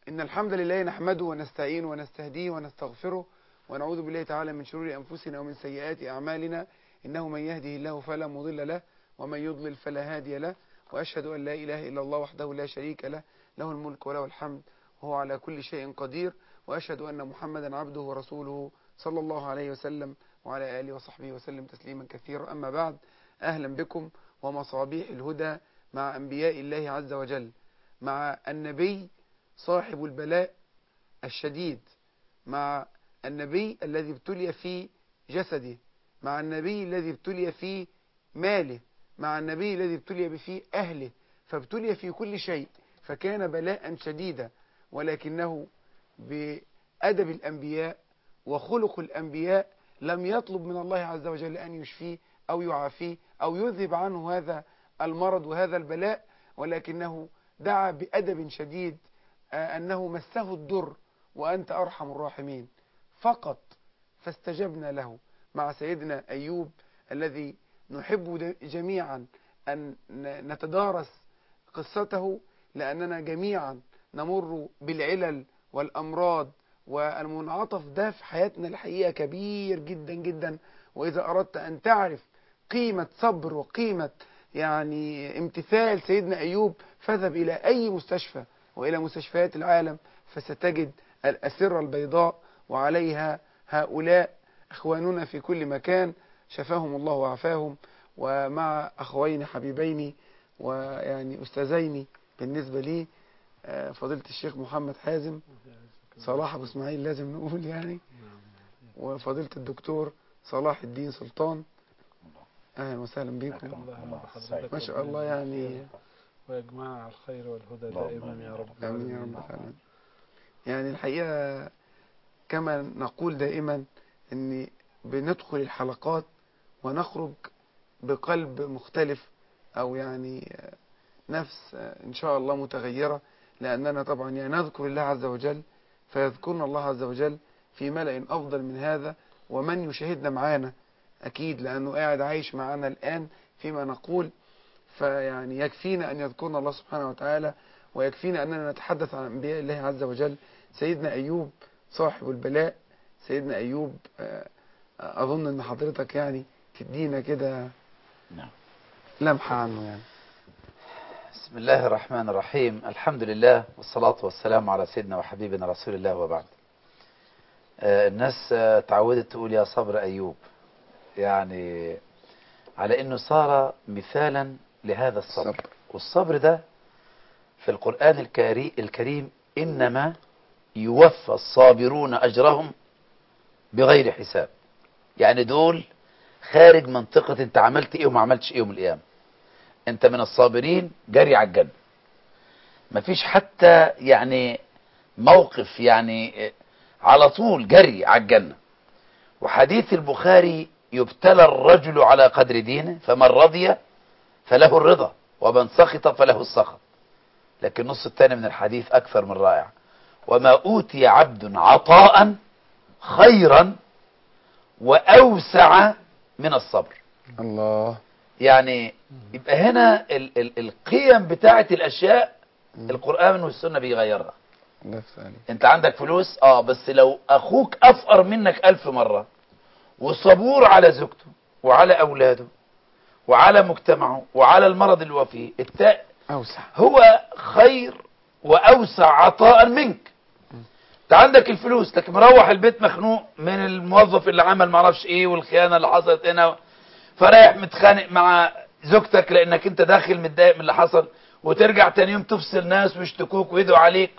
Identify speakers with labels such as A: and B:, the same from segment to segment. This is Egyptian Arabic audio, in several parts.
A: إن الحمد لله نحمده ونستعينه ونستهديه ونستغفره ونعوذ بالله تعالى من شرور أنفسنا ومن سيئات أعمالنا إنه من يهده الله فلا مضل له ومن يضلل فلا هادي له وأشهد أن لا إله إلا الله وحده لا شريك له له الملك وله الحمد وهو على كل شيء قدير وأشهد أن محمدا عبده ورسوله صلى الله عليه وسلم وعلى آله وصحبه وسلم تسليما كثيرا أما بعد أهلا بكم ومصابيح الهدى مع أنبياء الله عز وجل مع النبي صاحب البلاء الشديد مع النبي الذي ابتلي في جسده مع النبي الذي ابتلي في ماله مع النبي الذي ابتلي في أهله فابتلي في كل شيء فكان بلاء شديدا ولكنه بأدب الأنبياء وخلق الأنبياء لم يطلب من الله عز وجل أن يشفيه أو يعافيه أو يذهب عنه هذا المرض وهذا البلاء ولكنه دعا بأدب شديد أنه مسه الضر وأنت أرحم الراحمين فقط فاستجبنا له مع سيدنا أيوب الذي نحب جميعا أن نتدارس قصته لأننا جميعا نمر بالعلل والأمراض والمنعطف ده في حياتنا الحقيقة كبير جدا جدا وإذا أردت أن تعرف قيمة صبر وقيمة يعني امتثال سيدنا أيوب فاذهب إلى أي مستشفى وإلى مستشفيات العالم فستجد الأسرة البيضاء وعليها هؤلاء أخواننا في كل مكان شفاهم الله وعافاهم ومع أخوين حبيبين ويعني أستاذين بالنسبة لي فضيلة الشيخ محمد حازم صلاح أبو إسماعيل لازم نقول يعني وفضيلة الدكتور صلاح الدين سلطان أهلا وسهلا بكم ما شاء الله يعني
B: ويجمع الخير والهدى دائما يا رب
A: آمين يا رب العالمين يعني الحقيقة كما نقول دائما أن بندخل الحلقات ونخرج بقلب مختلف أو يعني نفس إن شاء الله متغيرة لأننا طبعا يعني نذكر الله عز وجل فيذكرنا الله عز وجل في ملأ أفضل من هذا ومن يشاهدنا معانا أكيد لأنه قاعد عايش معنا الآن فيما نقول فيعني يكفينا أن يذكرنا الله سبحانه وتعالى ويكفينا أننا نتحدث عن أنبياء الله عز وجل سيدنا أيوب صاحب البلاء سيدنا أيوب أظن أن حضرتك يعني تدينا كده
C: نعم
A: لمحة عنه يعني
C: بسم الله الرحمن الرحيم الحمد لله والصلاة والسلام على سيدنا وحبيبنا رسول الله وبعد آه الناس آه تعودت تقول يا صبر أيوب يعني على أنه صار مثالا لهذا الصبر
A: صبر.
C: والصبر ده في القرآن الكري- الكريم إنما يوفى الصابرون أجرهم بغير حساب يعني دول خارج منطقة انت عملت ايه وما عملتش ايه يوم القيامة انت من الصابرين جري على الجنة مفيش حتى يعني موقف يعني على طول جري على الجنة وحديث البخاري يبتلى الرجل على قدر دينه فمن رضي فله الرضا ومن سخط فله السخط لكن النص الثاني من الحديث أكثر من رائع وما أوتي عبد عطاء خيرا وأوسع من الصبر
A: الله
C: يعني يبقى هنا ال ال القيم بتاعة الأشياء القرآن والسنة بيغيرها
A: نفس عليك
C: انت عندك فلوس اه بس لو اخوك افقر منك الف مرة وصبور على زوجته وعلى اولاده وعلى مجتمعه وعلى المرض اللي هو فيه التا...
A: أوسع
C: هو خير واوسع عطاء منك انت عندك الفلوس لكن مروح البيت مخنوق من الموظف اللي عمل معرفش ايه والخيانة اللي حصلت هنا فرايح متخانق مع زوجتك لانك انت داخل متضايق من اللي حصل وترجع تاني يوم تفصل ناس ويشتكوك ويدعوا عليك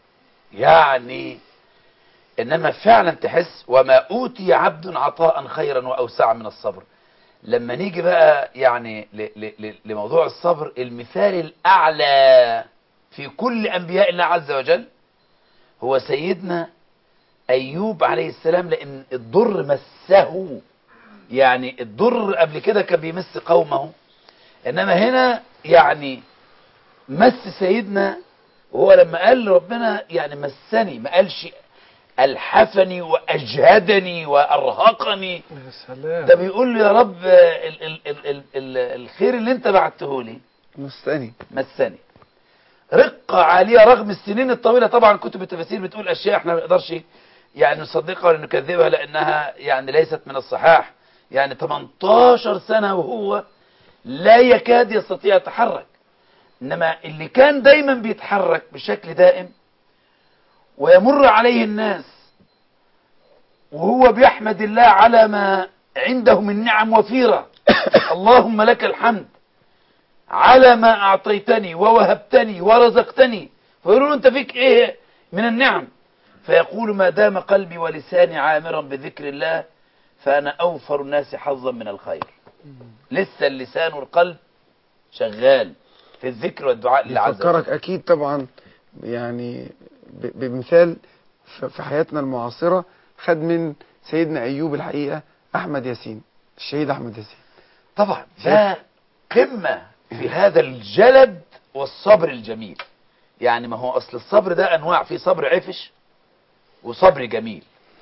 C: يعني انما فعلا تحس وما اوتي عبد عطاء خيرا واوسع من الصبر لما نيجي بقى يعني ل ل ل لموضوع الصبر المثال الاعلى في كل انبياء الله عز وجل هو سيدنا ايوب عليه السلام لان الضر مسه يعني الضر قبل كده كان بيمس قومه انما هنا يعني مس سيدنا وهو لما قال ربنا يعني مسني ما قالش الحفني واجهدني وارهقني
B: يا سلام
C: ده بيقول له يا رب ال ال ال ال ال الخير اللي انت بعته لي
A: مستني
C: مسني رقة عالية رغم السنين الطويلة طبعا كتب التفاسير بتقول أشياء احنا ما نقدرش يعني نصدقها ولا نكذبها لأنها يعني ليست من الصحاح يعني 18 سنة وهو لا يكاد يستطيع يتحرك إنما اللي كان دايما بيتحرك بشكل دائم ويمر عليه الناس وهو بيحمد الله على ما عنده من نعم وفيرة اللهم لك الحمد على ما أعطيتني ووهبتني ورزقتني فيقولون أنت فيك إيه من النعم فيقول ما دام قلبي ولساني عامرا بذكر الله فأنا أوفر الناس حظا من الخير لسه اللسان والقلب شغال في الذكر والدعاء لله عز وجل
A: يفكرك أكيد طبعا يعني ب- بمثال ف- في حياتنا المعاصرة خد من سيدنا أيوب الحقيقة أحمد ياسين الشهيد أحمد ياسين
C: طبعا ده قمة في هذا الجلد والصبر الجميل يعني ما هو أصل الصبر ده أنواع في صبر عفش وصبر جميل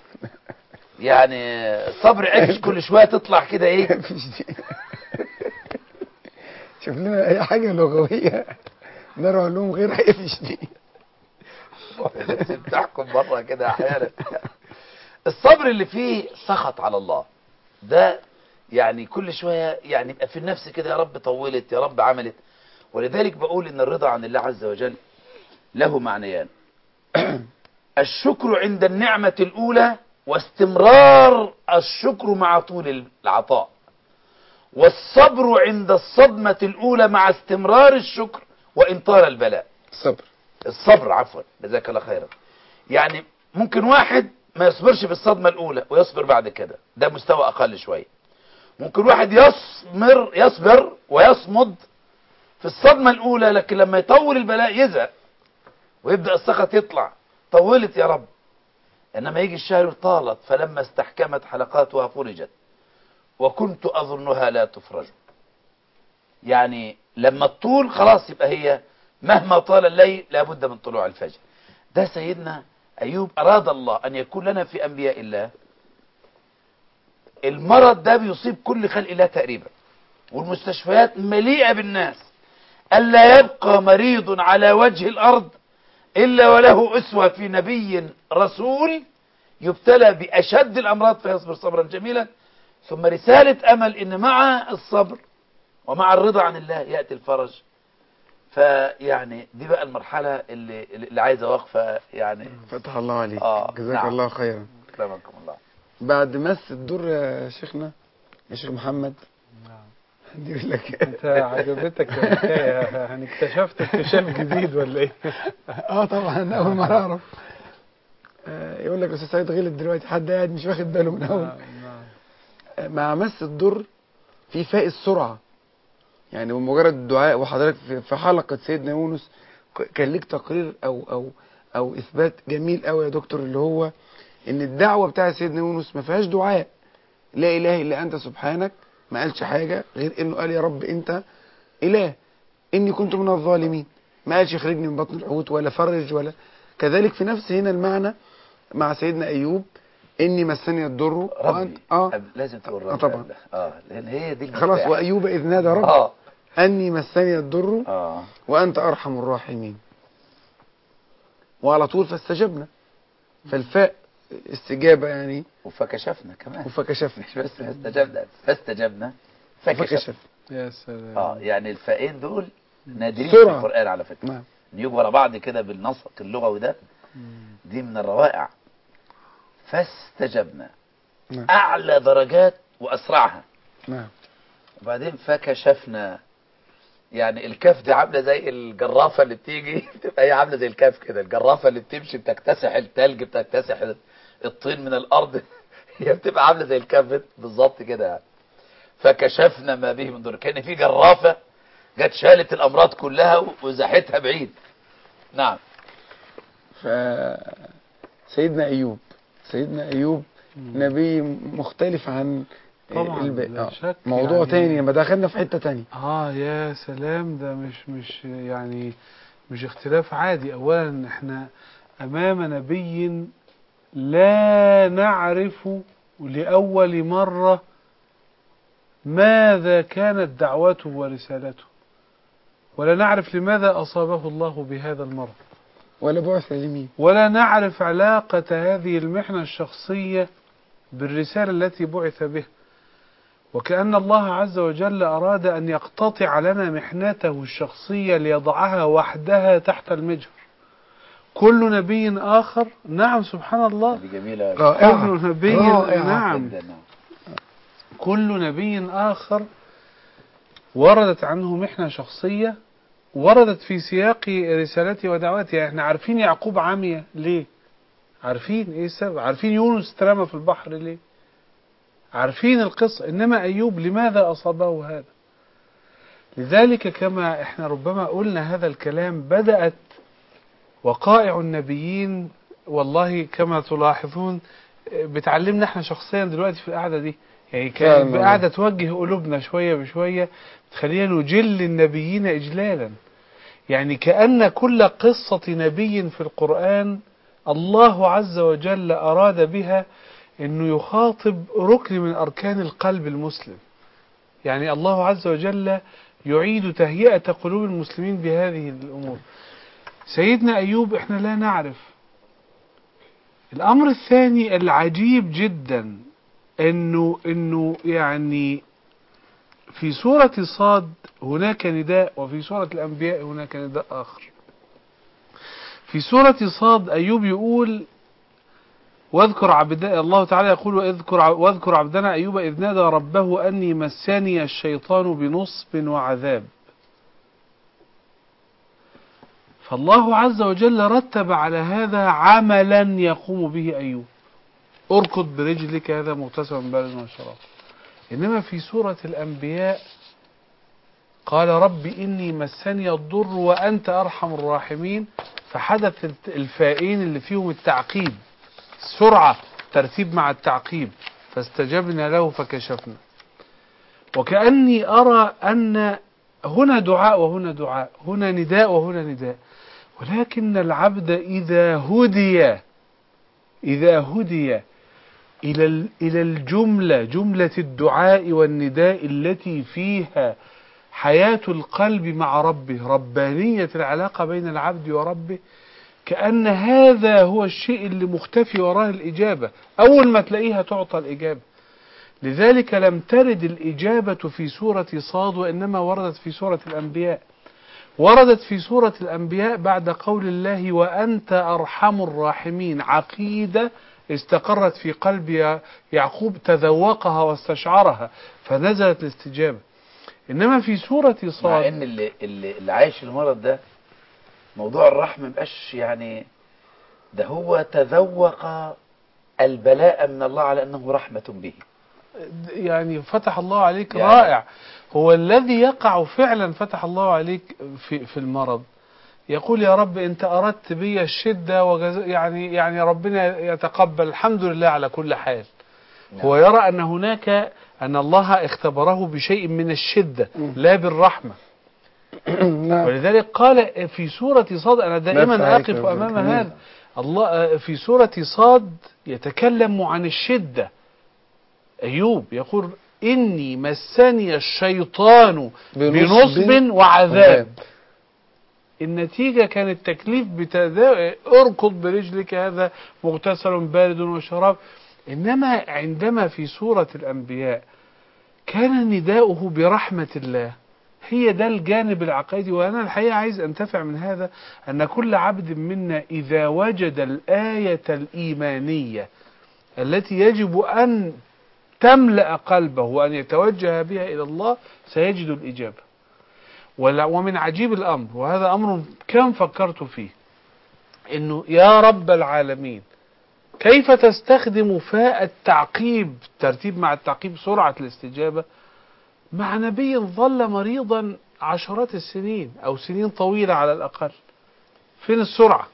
C: يعني صبر عفش كل شوية تطلع كده ايه
A: مفيش دي شوف لنا أي حاجة لغوية نروح لهم غير هيفش دي
C: بتحكم بره كده احيانا الصبر اللي فيه سخط على الله ده يعني كل شوية يعني يبقى في النفس كده يا رب طولت يا رب عملت ولذلك بقول ان الرضا عن الله عز وجل له معنيان الشكر عند النعمة الأولى واستمرار الشكر مع طول العطاء والصبر عند الصدمة الأولى مع استمرار الشكر وإن طال البلاء
A: صبر
C: الصبر عفوا جزاك الله خيرا يعني ممكن واحد ما يصبرش في الصدمة الأولى ويصبر بعد كده ده مستوى أقل شوية ممكن واحد يصبر يصبر ويصمد في الصدمة الأولى لكن لما يطول البلاء يزهق ويبدأ السخط يطلع طولت يا رب إنما يجي الشهر طالت فلما استحكمت حلقاتها فرجت وكنت أظنها لا تفرج يعني لما تطول خلاص يبقى هي مهما طال الليل لابد من طلوع الفجر ده سيدنا أيوب أراد الله أن يكون لنا في أنبياء الله المرض ده بيصيب كل خلق الله تقريبا والمستشفيات مليئة بالناس ألا يبقى مريض على وجه الأرض إلا وله أسوة في نبي رسول يبتلى بأشد الأمراض فيصبر صبرا جميلا ثم رسالة أمل إن مع الصبر ومع الرضا عن الله يأتي الفرج فيعني دي بقى المرحلة اللي, اللي عايزة وقفة يعني
A: فتح الله عليك
C: آه،
A: جزاك
C: نعم.
A: الله خيرا
C: أكرمكم الله
A: بعد مس الدور يا شيخنا يا شيخ محمد
B: نعم.
A: دي يقول لك
B: انت عجبتك الحكايه يعني اكتشفت اكتشاف جديد ولا ايه؟
A: اه طبعا اول مره اعرف آه، يقول لك الاستاذ سعيد غلط دلوقتي حد قاعد مش واخد باله من اول
B: نعم، نعم.
A: مع مس الضر في فاء السرعة يعني بمجرد الدعاء وحضرتك في- في حلقة سيدنا يونس ك- كان ليك تقرير أو أو أو إثبات جميل قوي يا دكتور اللي هو إن الدعوة بتاع سيدنا يونس ما فيهاش دعاء لا إله إلا أنت سبحانك ما قالش حاجة غير إنه قال يا رب أنت إله إني كنت من الظالمين ما قالش اخرجني من بطن الحوت ولا فرج ولا كذلك في نفس هنا المعنى مع سيدنا أيوب إني مسني الضر
C: ربي
A: وأنت- آه
C: أب- لازم تقول
A: آه،
C: ربي
A: طبعا.
C: قبلها. اه لان هي دي
A: خلاص
C: المفتاح.
A: وأيوب إذ نادى رب
C: اه
A: أني مسني الضر
C: اه
A: وأنت أرحم الراحمين وعلى طول فاستجبنا فالفاء استجابة يعني
C: وفكشفنا كمان
A: وفكشفنا
C: مش بس فاستجبنا فاستجبنا فكشف
A: فكشف
B: يا سلام
C: اه يعني الفائين دول نادرين في
A: بسرعة.
C: القرآن على فكرة
A: نعم
C: إن يجوا ورا بعض كده بالنسق اللغوي ده
B: مم.
C: دي من الروائع فاستجبنا
A: نعم
C: أعلى درجات وأسرعها
A: نعم
C: وبعدين فكشفنا يعني الكاف دي عامله زي الجرافه اللي بتيجي بتبقى هي عامله زي الكاف كده الجرافه اللي بتمشي بتكتسح التلج بتكتسح الطين من الارض هي بتبقى عامله زي الكاف بالظبط كده يعني فكشفنا ما به من ضر كان في جرافه جت شالت الامراض كلها وزحتها بعيد نعم
A: ف سيدنا أيوب سيدنا أيوب
B: مم.
A: نبي مختلف عن
B: طبعاً،
A: الباقي
B: لا
A: آه.
B: شك
A: موضوع
B: يعني-
A: تاني لما دخلنا في حتة تانية
B: اه يا سلام ده مش مش يعني مش اختلاف عادي اولا احنا امام نبي لا نعرف لاول مره ماذا كانت دعوته ورسالته ولا نعرف لماذا أصابه الله بهذا المرض
A: ولا بعث لمين
B: ولا نعرف علاقة هذه المحنة الشخصية بالرسالة التي بعث بها وكأن الله عز وجل أراد أن يقتطع لنا محنته الشخصية ليضعها وحدها تحت المجهر كل نبي آخر نعم سبحان الله
C: دي جميلة
A: رائعة
B: كل نبي
A: رائعة
B: نعم
C: جدا
B: كل نبي آخر وردت عنه محنة شخصية وردت في سياق رسالته ودعوته يعني احنا عارفين يعقوب عمية ليه عارفين ايه السبب عارفين يونس ترمى في البحر ليه عارفين القصة انما ايوب لماذا اصابه هذا لذلك كما احنا ربما قلنا هذا الكلام بدأت وقائع النبيين والله كما تلاحظون بتعلمنا احنا شخصيا دلوقتي في القعدة دي يعني
A: فعلا
B: كانت
A: والله.
B: قاعدة توجه قلوبنا شوية بشوية تخلينا نجل النبيين إجلالا يعني كأن كل قصة نبي في القرآن الله عز وجل أراد بها أنه يخاطب ركن من أركان القلب المسلم يعني الله عز وجل يعيد تهيئة قلوب المسلمين بهذه الأمور سيدنا أيوب إحنا لا نعرف الأمر الثاني العجيب جدا انه انه يعني في سورة صاد هناك نداء وفي سورة الأنبياء هناك نداء آخر في سورة صاد أيوب يقول واذكر عبد الله تعالى يقول واذكر ع- واذكر عبدنا أيوب إذ نادى ربه أني مسني الشيطان بنصب وعذاب فالله عز وجل رتب على هذا عملا يقوم به أيوب اركض برجلك هذا مغتسل بارد وشراب إنما في سورة الأنبياء قال رب إني مسني الضر وأنت أرحم الراحمين فحدث الت- الفائين اللي فيهم التعقيب سرعة ترتيب مع التعقيب فاستجبنا له فكشفنا وكأني أرى أن هنا دعاء وهنا دعاء هنا نداء وهنا نداء ولكن العبد إذا هدي إذا هدي إلى ال- إلى الجملة جملة الدعاء والنداء التي فيها حياة القلب مع ربه ربانية العلاقة بين العبد وربه كأن هذا هو الشيء اللي مختفي وراه الإجابة أول ما تلاقيها تعطى الإجابة لذلك لم ترد الإجابة في سورة صاد وإنما وردت في سورة الأنبياء وردت في سورة الأنبياء بعد قول الله وأنت أرحم الراحمين عقيدة استقرت في قلب يع- يعقوب تذوقها واستشعرها فنزلت الاستجابة إنما في سورة
C: مع
B: صاد
C: ان اللي, اللي, اللي عايش المرض ده موضوع الرحم مبقاش يعني ده هو تذوق البلاء من الله على انه رحمة به
B: يعني فتح الله عليك
C: يعني-
B: رائع هو الذي يقع فعلا فتح الله عليك في في المرض يقول يا رب انت اردت بي الشده وجز... يعني يعني ربنا يتقبل الحمد لله على كل حال
C: نعم.
B: هو يرى ان هناك ان الله اختبره بشيء من الشده لا بالرحمه
A: نعم
B: ولذلك قال في سورة صاد أنا دائما
A: نفس عليك
B: أقف
A: يا
B: أمام
A: رب.
B: هذا الله في سورة صاد يتكلم عن الشدة أيوب يقول إني مسني الشيطان بنصب وعذاب النتيجة كان التكليف بتدا اركض برجلك هذا مغتسل بارد وشراب إنما عندما في سورة الأنبياء كان نداؤه برحمة الله هي ده الجانب العقائدي وأنا الحقيقة عايز أنتفع من هذا أن كل عبد منا إذا وجد الآية الإيمانية التي يجب أن تملأ قلبه وأن يتوجه بها إلى الله سيجد الإجابة ولا- ومن عجيب الأمر وهذا أمر كم فكرت فيه إنه يا رب العالمين كيف تستخدم فاء التعقيب ترتيب مع التعقيب سرعة الاستجابة مع نبي ظل مريضا عشرات السنين أو سنين طويلة على الأقل فين السرعة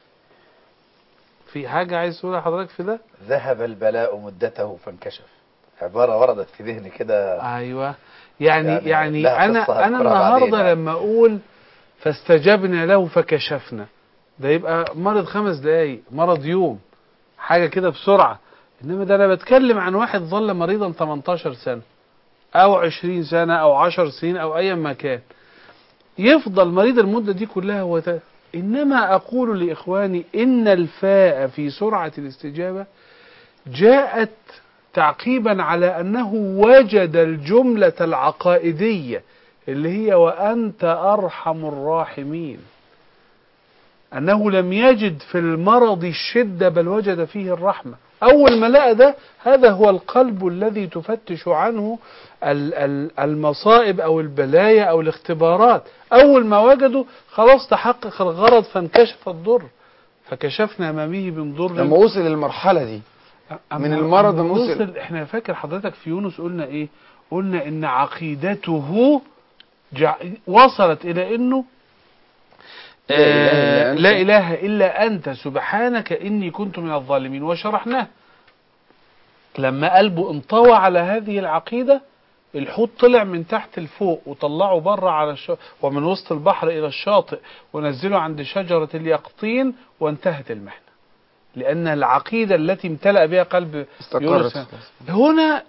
B: في حاجة عايز تقولها حضرتك في ده
C: ذهب البلاء مدته فانكشف عبارة وردت في ذهني كده
B: ايوه يعني
C: يعني
B: يعني,
C: لها
B: انا
C: قصة
B: انا
C: هذكرها بعدين
B: النهارده
C: يعني.
B: لما اقول فاستجبنا له فكشفنا ده يبقى مرض خمس دقايق مرض يوم حاجه كده بسرعه انما ده انا بتكلم عن واحد ظل مريضا 18 سنه او 20 سنه او 10 سنين او ايا ما كان يفضل مريض المدة دي كلها هو ده. إنما أقول لإخواني إن الفاء في سرعة الاستجابة جاءت تعقيبا على أنه وجد الجملة العقائدية اللي هي وأنت أرحم الراحمين أنه لم يجد في المرض الشدة بل وجد فيه الرحمة أول ما لقى ده هذا هو القلب الذي تفتش عنه ال- ال- المصائب أو البلايا أو الاختبارات أول ما وجدوا خلاص تحقق الغرض فانكشف الضر فكشفنا ما به من ضر
A: لما وصل للمرحلة دي
B: أما
A: من المرض
B: أما
A: وصل-
B: وصل احنا فاكر حضرتك في يونس قلنا ايه قلنا ان عقيدته جع... وصلت الى انه
A: لا إله إلا
B: آه
A: أنت.
B: لا اله الا انت سبحانك اني كنت من الظالمين وشرحناه لما قلبه انطوى على هذه العقيده الحوت طلع من تحت لفوق وطلعه بره على الش... ومن وسط البحر الى الشاطئ ونزله عند شجره اليقطين وانتهت المحنه لان العقيده التي امتلأ بها قلب
A: استقرت
B: يونس هنا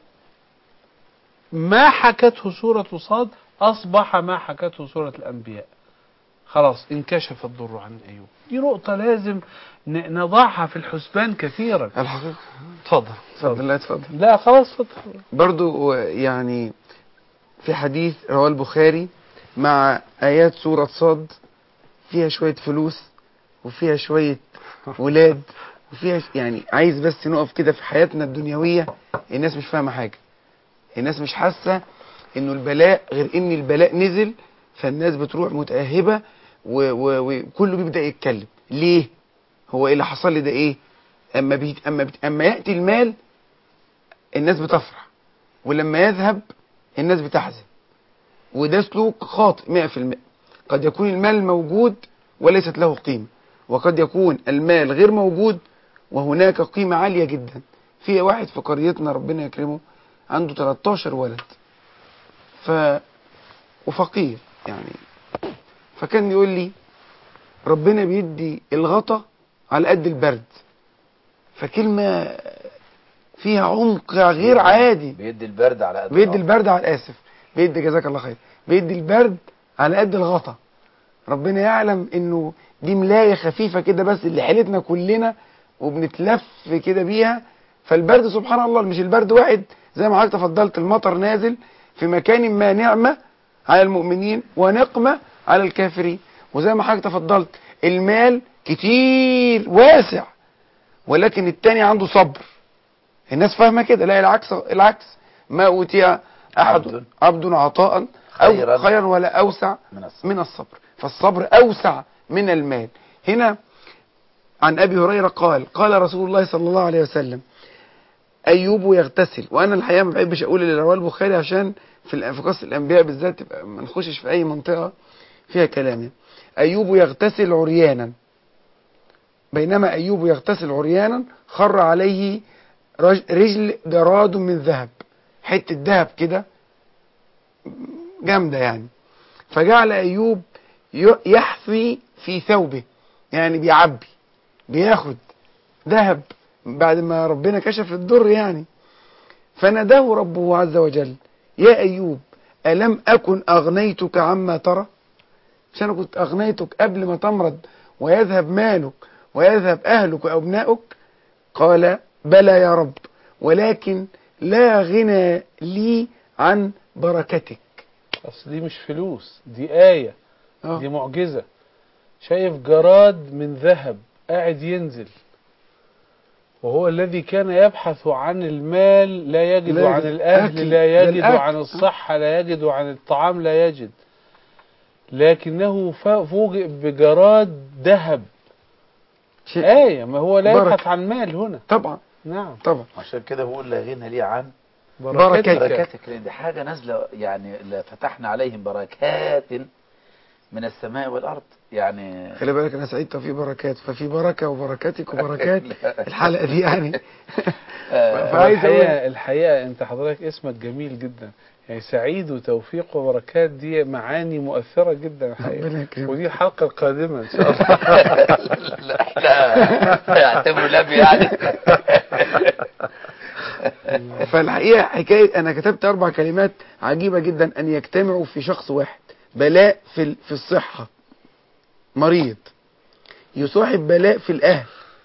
B: ما حكته سورة صاد أصبح ما حكته سورة الأنبياء خلاص انكشف الضر عن أيوب دي نقطة لازم ن- نضعها في الحسبان كثيرا
A: الحقيقة
B: اتفضل
A: اتفضل لا اتفضل
B: لا خلاص اتفضل
A: برضو يعني في حديث رواه البخاري مع آيات سورة صاد فيها شوية فلوس وفيها شوية ولاد وفيها ش- يعني عايز بس نقف كده في حياتنا الدنيوية الناس مش فاهمة حاجة الناس مش حاسة انه البلاء غير ان البلاء نزل فالناس بتروح متأهبة و- و- وكله بيبدأ يتكلم ليه هو ايه اللي حصل لي ده ايه اما بيت اما بيت اما يأتي المال الناس بتفرح ولما يذهب الناس بتحزن وده سلوك خاطئ 100% قد يكون المال موجود وليست له قيمة وقد يكون المال غير موجود وهناك قيمة عالية جدا في واحد في قريتنا ربنا يكرمه عنده 13 ولد ف وفقير يعني فكان يقول لي ربنا بيدي الغطا على قد البرد فكلمة فيها عمق غير عادي
C: بيدي البرد على قد
A: بيدي
C: النار.
A: البرد على الاسف بيدي جزاك الله خير بيدي البرد على قد الغطا ربنا يعلم انه دي ملايه خفيفه كده بس اللي حيلتنا كلنا وبنتلف كده بيها فالبرد سبحان الله مش البرد واحد زي ما حضرتك تفضلت المطر نازل في مكان ما نعمه على المؤمنين ونقمه على الكافرين وزي ما حضرتك تفضلت المال كتير واسع ولكن التاني عنده صبر الناس فاهمه كده لا العكس العكس ما اوتي احد
C: عبد.
A: عبد عطاء او
C: خيراً.
A: خيرا ولا اوسع
C: من الصبر.
A: من الصبر فالصبر اوسع من المال هنا عن ابي هريره قال قال رسول الله صلى الله عليه وسلم ايوب يغتسل وانا الحقيقه ما بحبش اقول اللي رواه البخاري عشان في الأ- في قصه الانبياء بالذات تبقى ما نخشش في اي منطقه فيها كلام يعني. ايوب يغتسل عريانا بينما ايوب يغتسل عريانا خر عليه رج- رجل جراد من ذهب حته ذهب كده جامده يعني فجعل ايوب ي- يحفي في ثوبه يعني بيعبي بياخد ذهب بعد ما ربنا كشف الضر يعني فناداه ربه عز وجل يا ايوب الم اكن اغنيتك عما ترى مش انا كنت اغنيتك قبل ما تمرض ويذهب مالك ويذهب اهلك وابنائك قال بلى يا رب ولكن لا غنى لي عن بركتك
B: اصل دي مش فلوس دي آية
A: آه.
B: دي معجزة شايف جراد من ذهب قاعد ينزل وهو الذي كان يبحث عن المال لا يجد
A: لا
B: عن
A: يجد
B: الأهل
A: أكل،
B: لا
A: ده
B: يجد
A: الأكل.
B: عن الصحة لا يجد عن الطعام لا يجد لكنه ف- فوجئ بجراد ذهب
A: شيء
B: آية ما هو لا
A: بركة.
B: يبحث عن مال هنا
A: طبعا
B: نعم
A: طبعا
C: عشان كده بقول لا غنى لي عن
A: بركتك.
C: بركاتك لان دي حاجه نازله يعني لا فتحنا عليهم بركات من السماء والارض يعني
A: خلي بالك انا سعيد في بركات ففي بركه وبركاتك وبركات الحلقه دي يعني
C: آه،
A: فعايز أقول-
B: الحقيقة, الحقيقة انت حضرتك اسمك جميل جدا يعني سعيد وتوفيق وبركات دي معاني مؤثرة جدا الحقيقة
A: ربنا يكرمك.
B: ودي الحلقة القادمة ان شاء الله
C: لا احنا يعتبروا لبي يعني
A: فالحقيقه حكايه انا كتبت اربع كلمات عجيبه جدا ان يجتمعوا في شخص واحد بلاء في ال- في الصحة مريض يصاحب بلاء في الأهل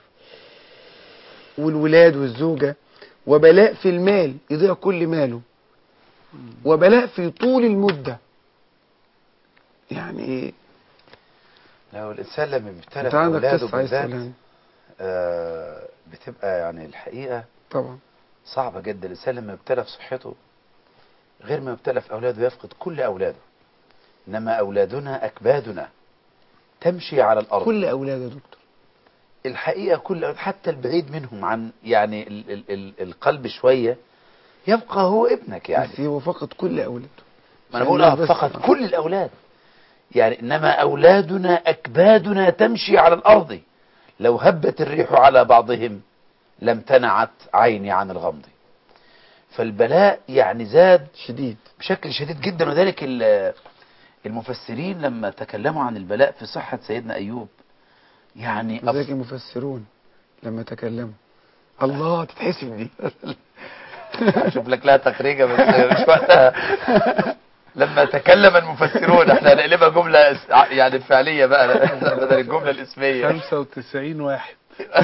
A: والولاد والزوجة وبلاء في المال يضيع كل ماله وبلاء في طول المدة يعني ايه
C: لو الانسان لما بيبتلى
A: انت
C: في
A: عندك
C: اولاده
A: قصة عايز
C: بالذات
A: تقولها
C: آه بتبقى يعني الحقيقه
A: طبعا
C: صعبه جدا الانسان لما يبتلى في صحته غير ما يبتلى في اولاده يفقد كل اولاده انما اولادنا اكبادنا تمشي على الارض
A: كل أولاد يا دكتور
C: الحقيقه كل حتى البعيد منهم عن يعني ال ال ال القلب شويه يبقى هو ابنك يعني
A: بس هو فقد كل أولاده
C: ما انا بقول اه فقط كل الاولاد يعني انما اولادنا اكبادنا تمشي على الارض لو هبت الريح على بعضهم لم تنعت عيني عن الغمض فالبلاء يعني زاد
A: شديد
C: بشكل شديد جدا وذلك ال- المفسرين لما تكلموا عن البلاء في صحة سيدنا أيوب يعني
A: وذلك
C: أف...
A: المفسرون لما تكلموا الله تتحسب دي
C: أشوف لك لها تخريجة بس مش وقتها لما تكلم المفسرون احنا هنقلبها جملة اس- يعني فعلية بقى بدل الجملة الاسمية
B: 95 واحد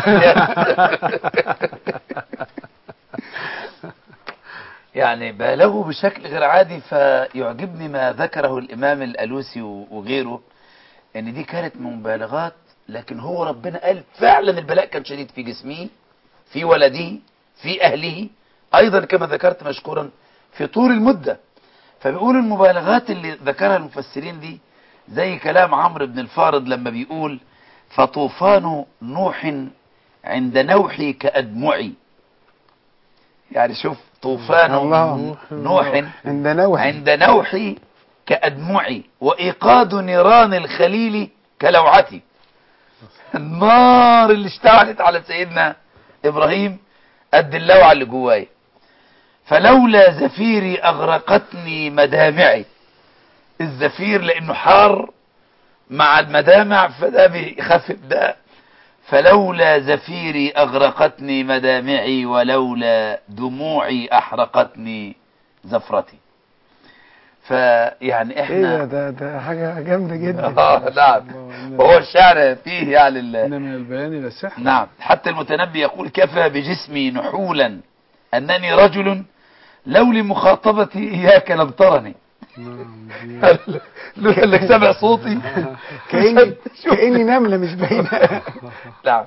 C: يعني بالغوا بشكل غير عادي فيعجبني ما ذكره الإمام الألوسي و- وغيره إن دي كانت مبالغات لكن هو ربنا قال فعلا البلاء كان شديد في جسمه في ولده في أهله أيضا كما ذكرت مشكورا في طول المدة فبيقول المبالغات اللي ذكرها المفسرين دي زي كلام عمرو بن الفارض لما بيقول فطوفان نوح عند نوحي كأدمعي يعني شوف طوفان
A: الله.
C: نوح
A: عند نوح
C: عند نوحي كأدمعي وإيقاد نيران الخليل كلوعتي النار اللي اشتعلت على سيدنا إبراهيم قد اللوعة اللي جوايا فلولا زفيري أغرقتني مدامعي الزفير لأنه حار مع المدامع فده بيخفف ده فلولا زفيري أغرقتني مدامعي ولولا دموعي أحرقتني زفرتي فيعني
A: ايه
C: احنا
A: ده ده ده حاجة جامدة جدا
C: آه نعم وهو الشعر فيه يعني ال-
B: إن من البيان لسحر
C: نعم حتى المتنبي يقول كفى بجسمي نحولا أنني رجل لو لمخاطبتي إياك لم ترني
B: نعم، دي-
C: لو انك سامع صوتي
A: كأني كأني نملة مش باينة
C: نعم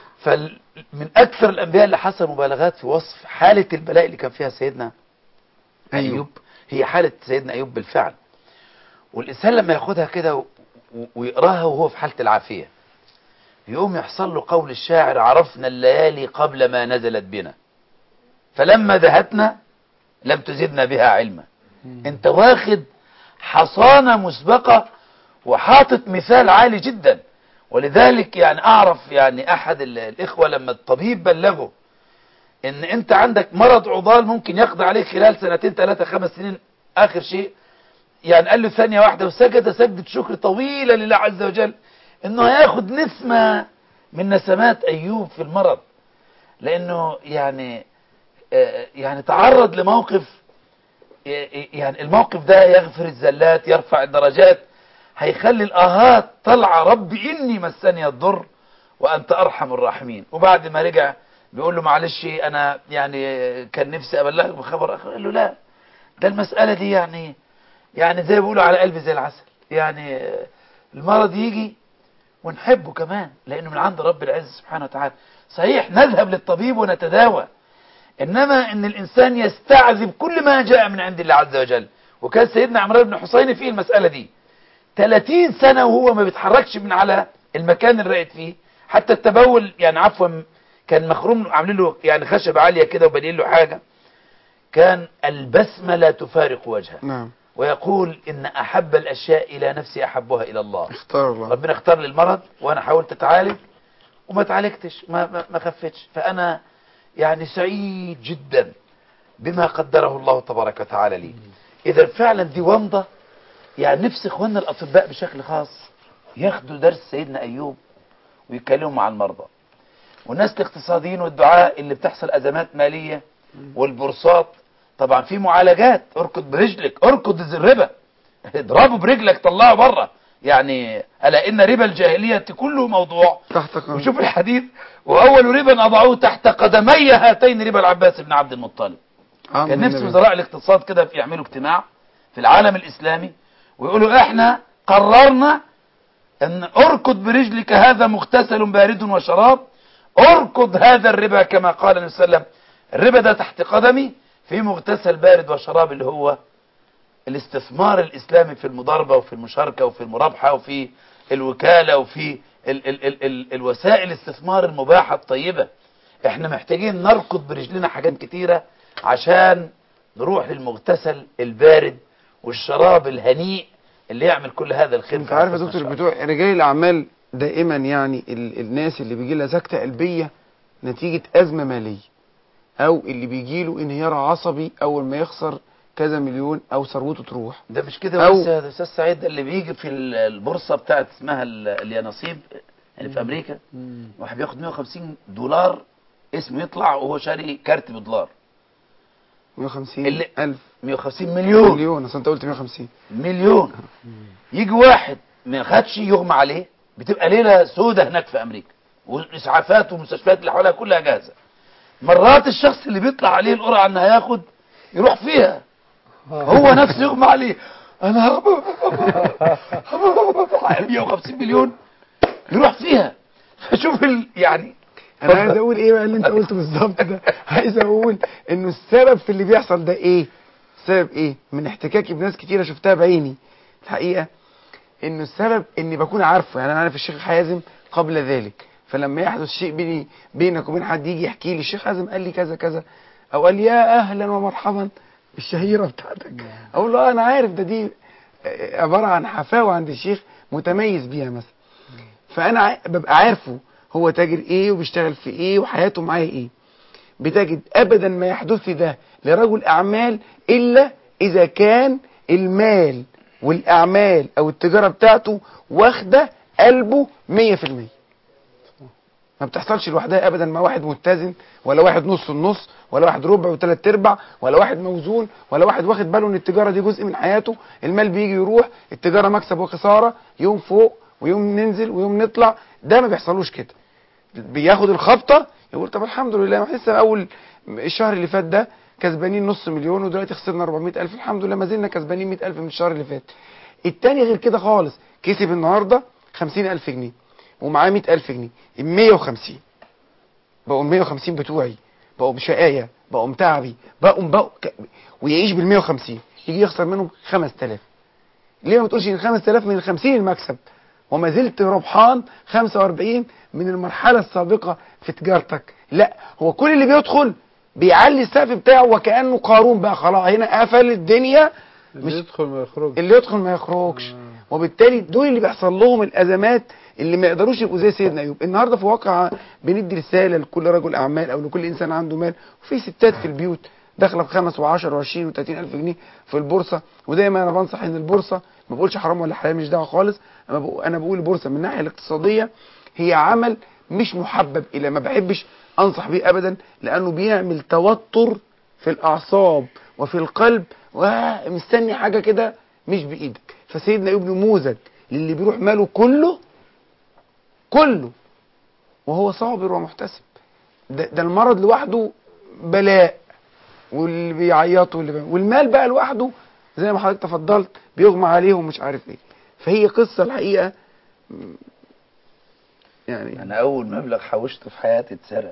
C: فمن أكثر الأنبياء اللي حصل مبالغات في وصف حالة البلاء اللي كان فيها سيدنا
A: أيوب.
C: أيوب هي حالة سيدنا أيوب بالفعل والإنسان لما ياخدها كده و- و- ويقراها وهو في حالة العافية يقوم يحصل له قول الشاعر عرفنا الليالي قبل ما نزلت بنا فلما ذهبنا لم تزدنا بها علما انت واخد حصانة مسبقة وحاطط مثال عالي جدا ولذلك يعني اعرف يعني احد ال- الاخوة لما الطبيب بلغه ان انت عندك مرض عضال ممكن يقضي عليك خلال سنتين ثلاثة خمس سنين اخر شيء يعني قال له ثانية واحدة وسجد سجدة شكر طويلة لله عز وجل انه هياخد نسمة من نسمات ايوب في المرض لانه يعني آه، يعني تعرض لموقف يعني الموقف ده يغفر الزلات يرفع الدرجات هيخلي الآهات طلع رب إني مسني الضر وأنت أرحم الراحمين وبعد ما رجع بيقول له معلش أنا يعني كان نفسي أبلغك بخبر آخر قال له لا ده المسألة دي يعني يعني زي ما بيقولوا على قلبي زي العسل يعني المرض يجي ونحبه كمان لأنه من عند رب العز سبحانه وتعالى صحيح نذهب للطبيب ونتداوى إنما إن الإنسان يستعذب كل ما جاء من عند الله عز وجل وكان سيدنا عمران بن حسين فيه المسألة دي 30 سنة وهو ما بيتحركش من على المكان اللي راقد فيه حتى التبول يعني عفوا كان مخروم عاملين له يعني خشب عالية كده وبنين له حاجة كان البسمة لا تفارق وجهه
A: نعم
C: ويقول إن أحب الأشياء إلى نفسي أحبها إلى الله
A: اختار الله
C: ربنا اختار لي المرض وانا حاولت اتعالج وما اتعالجتش ما ما, ما خفتش فانا يعني سعيد جدا بما قدره الله تبارك وتعالى لي اذا فعلا دي ومضه يعني نفس اخواننا الاطباء بشكل خاص ياخدوا درس سيدنا ايوب ويتكلموا مع المرضى والناس الاقتصاديين والدعاء اللي بتحصل ازمات ماليه والبورصات طبعا في معالجات اركض برجلك اركض الربا اضربه برجلك طلعه بره يعني ألا إن ربا الجاهلية كله موضوع
A: تحت قانون
C: وشوف الحديث وأول ربا أضعوه تحت قدمي هاتين ربا العباس بن عبد المطلب
A: عم
C: كان نفس
A: النبي.
C: وزراء الاقتصاد كده في يعملوا اجتماع في العالم الإسلامي ويقولوا احنا قررنا ان اركض برجلك هذا مغتسل بارد وشراب اركض هذا الربا كما قال النبي صلى الله عليه وسلم الربا ده تحت قدمي في مغتسل بارد وشراب اللي هو الاستثمار الإسلامي في المضاربة وفي المشاركة وفي المرابحة وفي الوكالة وفي ال ال ال ال الوسائل الاستثمار المباحة الطيبة احنا محتاجين نركض برجلنا حاجات كتيرة عشان نروح للمغتسل البارد والشراب الهنيء اللي يعمل كل هذا الخير
A: انت
C: في
A: عارف يا
C: أنفسنا
A: دكتور
C: إن شاء الله.
A: بتوع رجال الاعمال دائما يعني ال الناس اللي بيجي لها سكته قلبيه نتيجه ازمه ماليه او اللي بيجي له انهيار عصبي اول ما يخسر كذا مليون او ثروته تروح
C: ده مش كده
A: أو-
C: بس يا استاذ سعيد ده اللي بيجي في ال- البورصه بتاعت اسمها ال- اليانصيب اللي في امريكا
B: مم.
C: واحد بياخد 150 دولار اسمه يطلع وهو شاري كارت بدولار
A: 150
C: اللي-
A: الف
C: 150 مليون
A: مليون اصل انت قلت 150
C: مليون يجي واحد ما خدش يغمى عليه بتبقى ليله سودة هناك في امريكا والاسعافات والمستشفيات اللي حواليها كلها جاهزه مرات الشخص اللي بيطلع عليه القرعه ان هياخد يروح فيها هو نفسه يغمى عليه انا 150 مليون يروح فيها فشوف ال... يعني
A: انا عايز اقول ايه بقى اللي انت قلته بالظبط ده عايز اقول انه السبب في اللي بيحصل ده ايه السبب ايه من احتكاكي بناس كتيره شفتها بعيني الحقيقه انه السبب اني بكون عارفه يعني انا عارف الشيخ حازم قبل ذلك فلما يحدث شيء بيني بينك وبين حد يجي يحكي لي الشيخ حازم قال لي كذا كذا او قال لي يا اهلا ومرحبا الشهيره بتاعتك اقول له آه انا عارف ده دي آه، عباره عن حفاوه عند الشيخ متميز بيها مثلا فانا ع- ببقى عارفه هو تاجر ايه وبيشتغل في ايه وحياته معاه ايه بتجد ابدا ما يحدث ده لرجل اعمال الا اذا كان المال والاعمال او التجاره بتاعته واخده قلبه 100% ما بتحصلش لوحدها ابدا مع واحد متزن ولا واحد نص النص ولا واحد ربع وثلاث ارباع ولا واحد موزون ولا واحد واخد باله ان التجاره دي جزء من حياته المال بيجي يروح التجاره مكسب وخساره يوم فوق ويوم ننزل ويوم نطلع ده ما بيحصلوش كده بياخد الخبطه يقول طب الحمد لله ما لسه اول الشهر اللي فات ده كسبانين نص مليون ودلوقتي خسرنا 400 الف الحمد لله ما زلنا كسبانين 100 الف من الشهر اللي فات التاني غير كده خالص كسب النهارده 50 الف جنيه ومعاه 100 الف جنيه ال 150 بقوا ال 150 بتوعي بقوا بشقاية بقوا تعبي بقوا بقوا ك... ويعيش بال 150 يجي يخسر منهم 5000 ليه ما تقولش ان 5000 من ال 50 المكسب وما زلت ربحان 45 من المرحلة السابقة في تجارتك لا هو كل اللي بيدخل بيعلي السقف بتاعه وكأنه قارون بقى خلاص هنا قفل الدنيا
B: اللي
A: مش
B: يدخل ما يخرجش
A: اللي يدخل ما يخرجش وبالتالي دول اللي بيحصل لهم الازمات اللي ما يقدروش يبقوا زي سيدنا ايوب النهارده في واقع بندي رساله لكل رجل اعمال او لكل انسان عنده مال وفي ستات في البيوت داخله بخمس و10 و20 و30 الف جنيه في البورصه ودايما انا بنصح ان البورصه ما بقولش حرام ولا حلال مش دعوه خالص انا بقول انا بقول البورصه من الناحيه الاقتصاديه هي عمل مش محبب الى ما بحبش انصح بيه ابدا لانه بيعمل توتر في الاعصاب وفي القلب ومستني حاجه كده مش بايدك فسيدنا ايوب نموذج للي بيروح ماله كله كله وهو صابر ومحتسب ده, ده المرض لوحده بلاء واللي بيعيطوا واللي بي... والمال بقى لوحده زي ما حضرتك تفضلت بيغمى عليه ومش عارف ايه فهي قصه الحقيقه م، يعني
C: انا اول مبلغ حوشته في حياتي اتسرق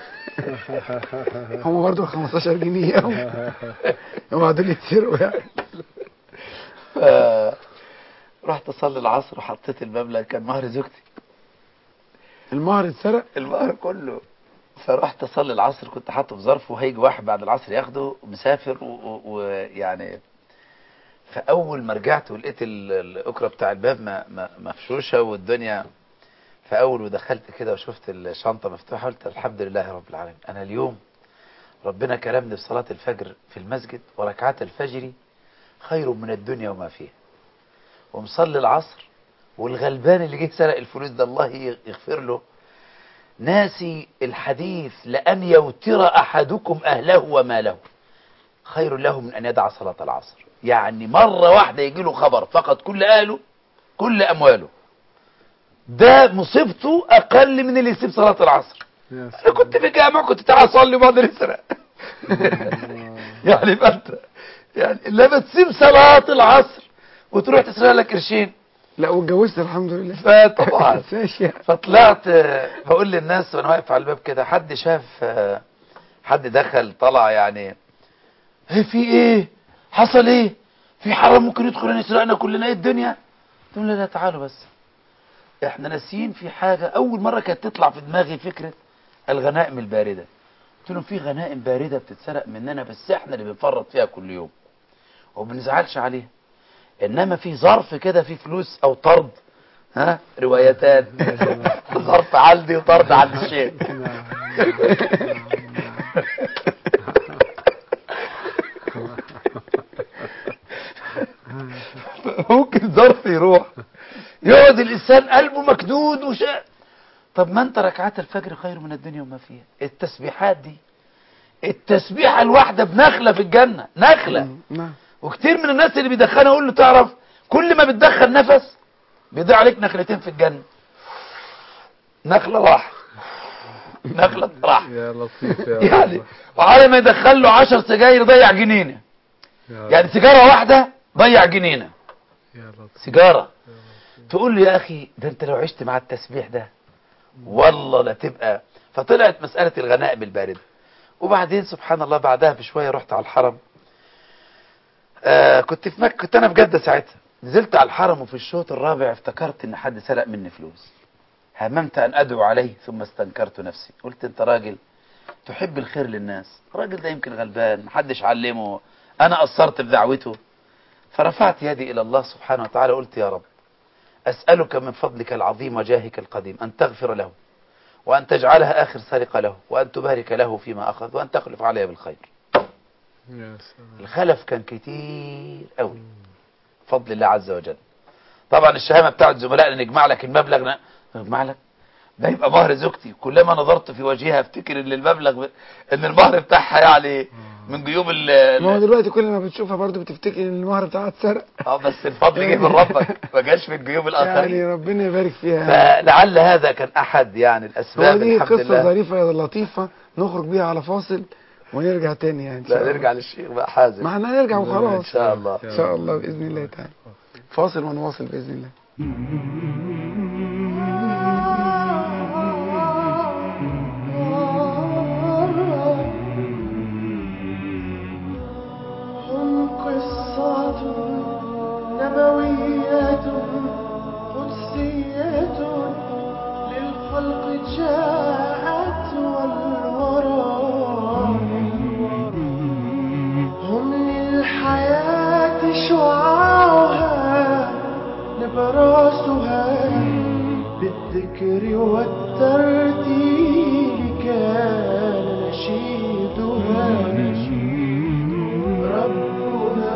A: هم برضه 15 جنيه هم هم دول يتسرقوا يعني
C: ف... رحت اصلي العصر وحطيت المبلغ كان مهر زوجتي
A: المهر اتسرق
C: المهر كله فرحت اصلي العصر كنت حاطه في ظرف وهيجي واحد بعد العصر ياخده مسافر ويعني و... ويعني فاول ما رجعت ولقيت ال- الاكره بتاع الباب م- م- مفشوشه والدنيا فاول ودخلت كده وشفت الشنطه مفتوحه قلت الحمد لله رب العالمين انا اليوم ربنا كرمني بصلاه الفجر في المسجد وركعات الفجر خير من الدنيا وما فيها ومصلي العصر والغلبان اللي جه سرق الفلوس ده الله يغفر له ناسي الحديث لأن يوتر أحدكم أهله وماله خير له من أن يدع صلاة العصر يعني مرة واحدة يجي له خبر فقد كل أهله كل أمواله ده مصيبته أقل من اللي يسيب صلاة العصر
B: يا
C: أنا
B: سلام.
C: كنت في الجامع كنت تعال صلي وبعدين اسرق يعني يبقى أنت يعني لما تسيب صلاة العصر وتروح تسرق لك قرشين
A: لا واتجوزت الحمد لله
C: فطبعا
A: ماشي يعني.
C: فطلعت آه، بقول للناس وانا واقف على الباب كده حد شاف آه، حد دخل طلع يعني ايه في ايه حصل ايه في حرام ممكن يدخل يسرقنا كلنا ايه الدنيا قلت لهم لا لا تعالوا بس احنا ناسيين في حاجة اول مرة كانت تطلع في دماغي فكرة الغنائم الباردة قلت لهم في غنائم باردة بتتسرق مننا بس احنا اللي بنفرط فيها كل يوم وما بنزعلش عليها انما في ظرف كده في فلوس او طرد ها روايتان ظرف عندي وطرد عند الشيخ ممكن ظرف يروح يقعد الانسان قلبه مكدود وش طب ما انت ركعات الفجر خير من الدنيا وما فيها التسبيحات دي التسبيحه الواحده بنخله في الجنه نخله
A: نعم
C: وكتير من الناس اللي بيدخنها اقول له تعرف كل ما بتدخل نفس بيضيع عليك نخلتين في الجنة نخلة راح نخلة راح
B: يا لطيف يا
C: يعني
B: رب.
C: وعلى ما يدخل له 10 سجاير ضيع جنينة
B: يا رب.
C: يعني سيجارة واحدة ضيع جنينة
B: يا لطيف
C: سيجارة تقول له يا أخي ده أنت لو عشت مع التسبيح ده والله لا تبقى فطلعت مسألة الغنائم الباردة وبعدين سبحان الله بعدها بشوية رحت على الحرم آه كنت في مكة كنت أنا في جدة ساعتها نزلت على الحرم وفي الشوط الرابع افتكرت إن حد سرق مني فلوس هممت أن أدعو عليه ثم استنكرت نفسي قلت أنت راجل تحب الخير للناس الراجل ده يمكن غلبان محدش علمه أنا قصرت في دعوته فرفعت يدي إلى الله سبحانه وتعالى قلت يا رب أسألك من فضلك العظيم وجاهك القديم أن تغفر له وأن تجعلها آخر سرقة له وأن تبارك له فيما أخذ وأن تخلف عليه بالخير
B: يا سلام
C: الخلف كان كتير قوي بفضل الله عز وجل طبعا الشهامة بتاعت زملائنا نجمع لك المبلغ ن- نجمع لك ده يبقى مهر زوجتي كلما نظرت في وجهها افتكر ان المبلغ ب... ان المهر بتاعها يعني من جيوب ال
A: ما هو
C: ال-
A: دلوقتي كل ما بتشوفها برضه بتفتكر ان المهر بتاعها اتسرق
C: اه بس الفضل جه من ربك ما جاش من جيوب الاخرين
A: يعني ربنا يبارك فيها
C: فلعل هذا كان احد يعني
A: هو
C: الاسباب
A: دي
C: الحمد
A: قصة
C: لله
A: ظريفة لطيفة نخرج بيها على فاصل ونرجع تاني يعني إن شاء
C: لا
A: الله.
C: نرجع للشيخ بقى حازم
A: ما احنا هنرجع
C: ان
A: وخلاص
C: شاء الله
A: ان شاء الله باذن الله تعالى فاصل ونواصل باذن الله
D: هم قصة نبوية قدسية للخلق جاءت والورى هم للحياة شعاعها نبراسها بالذكر والترتيل كان نشيدها ربنا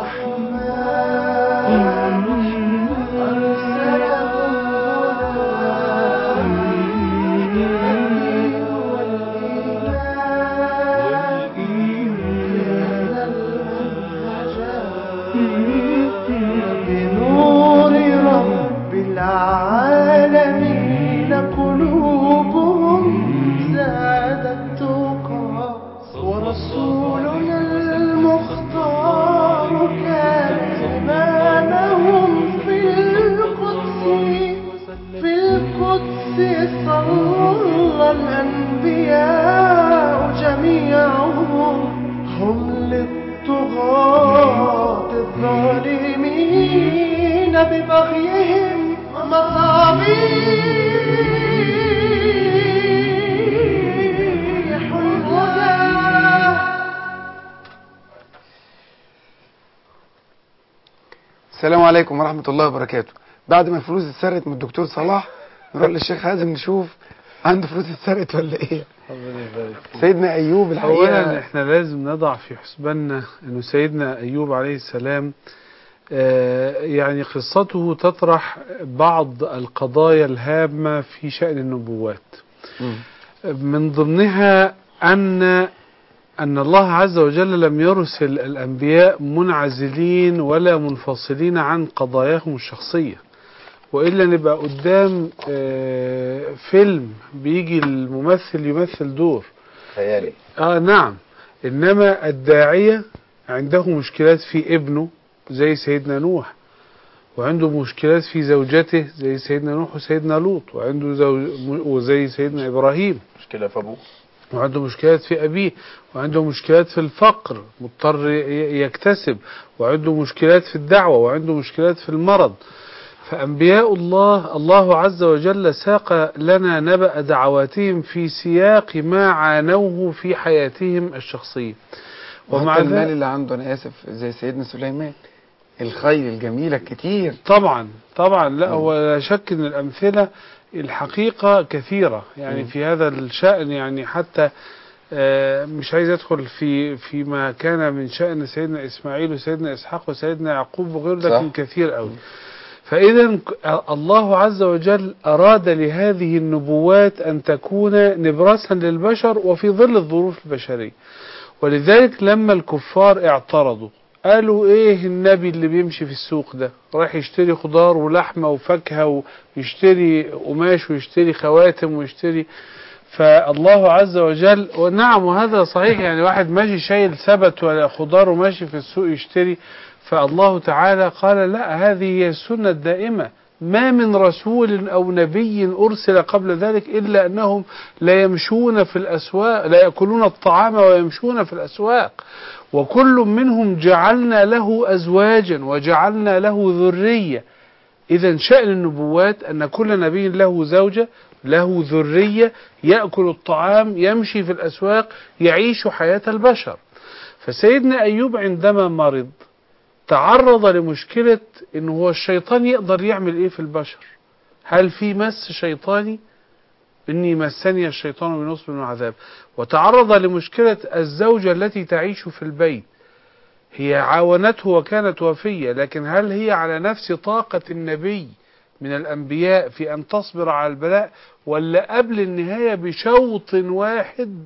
D: الرحمن أرسلهم هدى الدين والإيمان كان المنهجا بنور رب العالمين قلوبهم زادت تقى ورسولنا المختار كان إمامهم في القدس في القدس صلى الأنبياء جميعهم هم للطغاة الظالمين ببغيهم مصابيح الهدى
A: السلام عليكم ورحمة الله وبركاته بعد ما الفلوس اتسرقت من الدكتور صلاح نروح للشيخ حازم نشوف عنده فلوس اتسرقت ولا ايه
B: ربنا يبارك فيك.
A: سيدنا ايوب
B: اولا
A: الحقيقة
B: احنا لازم نضع في حسباننا انه سيدنا ايوب عليه السلام آه، يعني قصته تطرح بعض القضايا الهامة في شأن النبوات
A: مم.
B: من ضمنها أن أن الله عز وجل لم يرسل الأنبياء منعزلين ولا منفصلين عن قضاياهم الشخصية وإلا نبقى قدام آه، فيلم بيجي الممثل يمثل دور
C: خيالي
B: آه نعم إنما الداعية عنده مشكلات في ابنه زي سيدنا نوح وعنده مشكلات في زوجته زي سيدنا نوح وسيدنا لوط وعنده زوج وزي سيدنا إبراهيم
C: مشكلة في أبوه
B: وعنده مشكلات في أبيه وعنده مشكلات في الفقر مضطر ي- يكتسب وعنده مشكلات في الدعوة وعنده مشكلات في المرض فأنبياء الله الله عز وجل ساق لنا نبأ دعواتهم في سياق ما عانوه في حياتهم الشخصية ومع
A: ومع المال
B: ذلك
A: اللي عنده انا اسف زي سيدنا سليمان الخيل الجميله كتير
B: طبعا طبعا لا
A: مم.
B: هو لا شك ان الامثله الحقيقه كثيره يعني
A: مم.
B: في هذا الشان يعني حتى آه، مش عايز ادخل في فيما كان من شان سيدنا اسماعيل وسيدنا اسحاق وسيدنا يعقوب وغيره
C: صح.
B: لكن كثير قوي فاذا ك- الله عز وجل اراد لهذه النبوات ان تكون نبراسا للبشر وفي ظل الظروف البشريه ولذلك لما الكفار اعترضوا قالوا ايه النبي اللي بيمشي في السوق ده رايح يشتري خضار ولحمة وفاكهة ويشتري قماش ويشتري خواتم ويشتري فالله عز وجل ونعم وهذا صحيح يعني واحد ماشي شايل سبت ولا خضار وماشي في السوق يشتري فالله تعالى قال لا هذه هي السنة الدائمة ما من رسول أو نبي أرسل قبل ذلك إلا أنهم لا يمشون في الأسواق لا يأكلون الطعام ويمشون في الأسواق وكل منهم جعلنا له أزواجا وجعلنا له ذرية إذا شأن النبوات أن كل نبي له زوجة له ذرية يأكل الطعام يمشي في الأسواق يعيش حياة البشر فسيدنا أيوب عندما مرض تعرض لمشكلة إن هو الشيطان يقدر يعمل إيه في البشر هل في مس شيطاني إني مسني الشيطان بنصب وعذاب وتعرض لمشكلة الزوجة التي تعيش في البيت هي عاونته وكانت وفية لكن هل هي على نفس طاقة النبي من الأنبياء في أن تصبر على البلاء ولا قبل النهاية بشوط واحد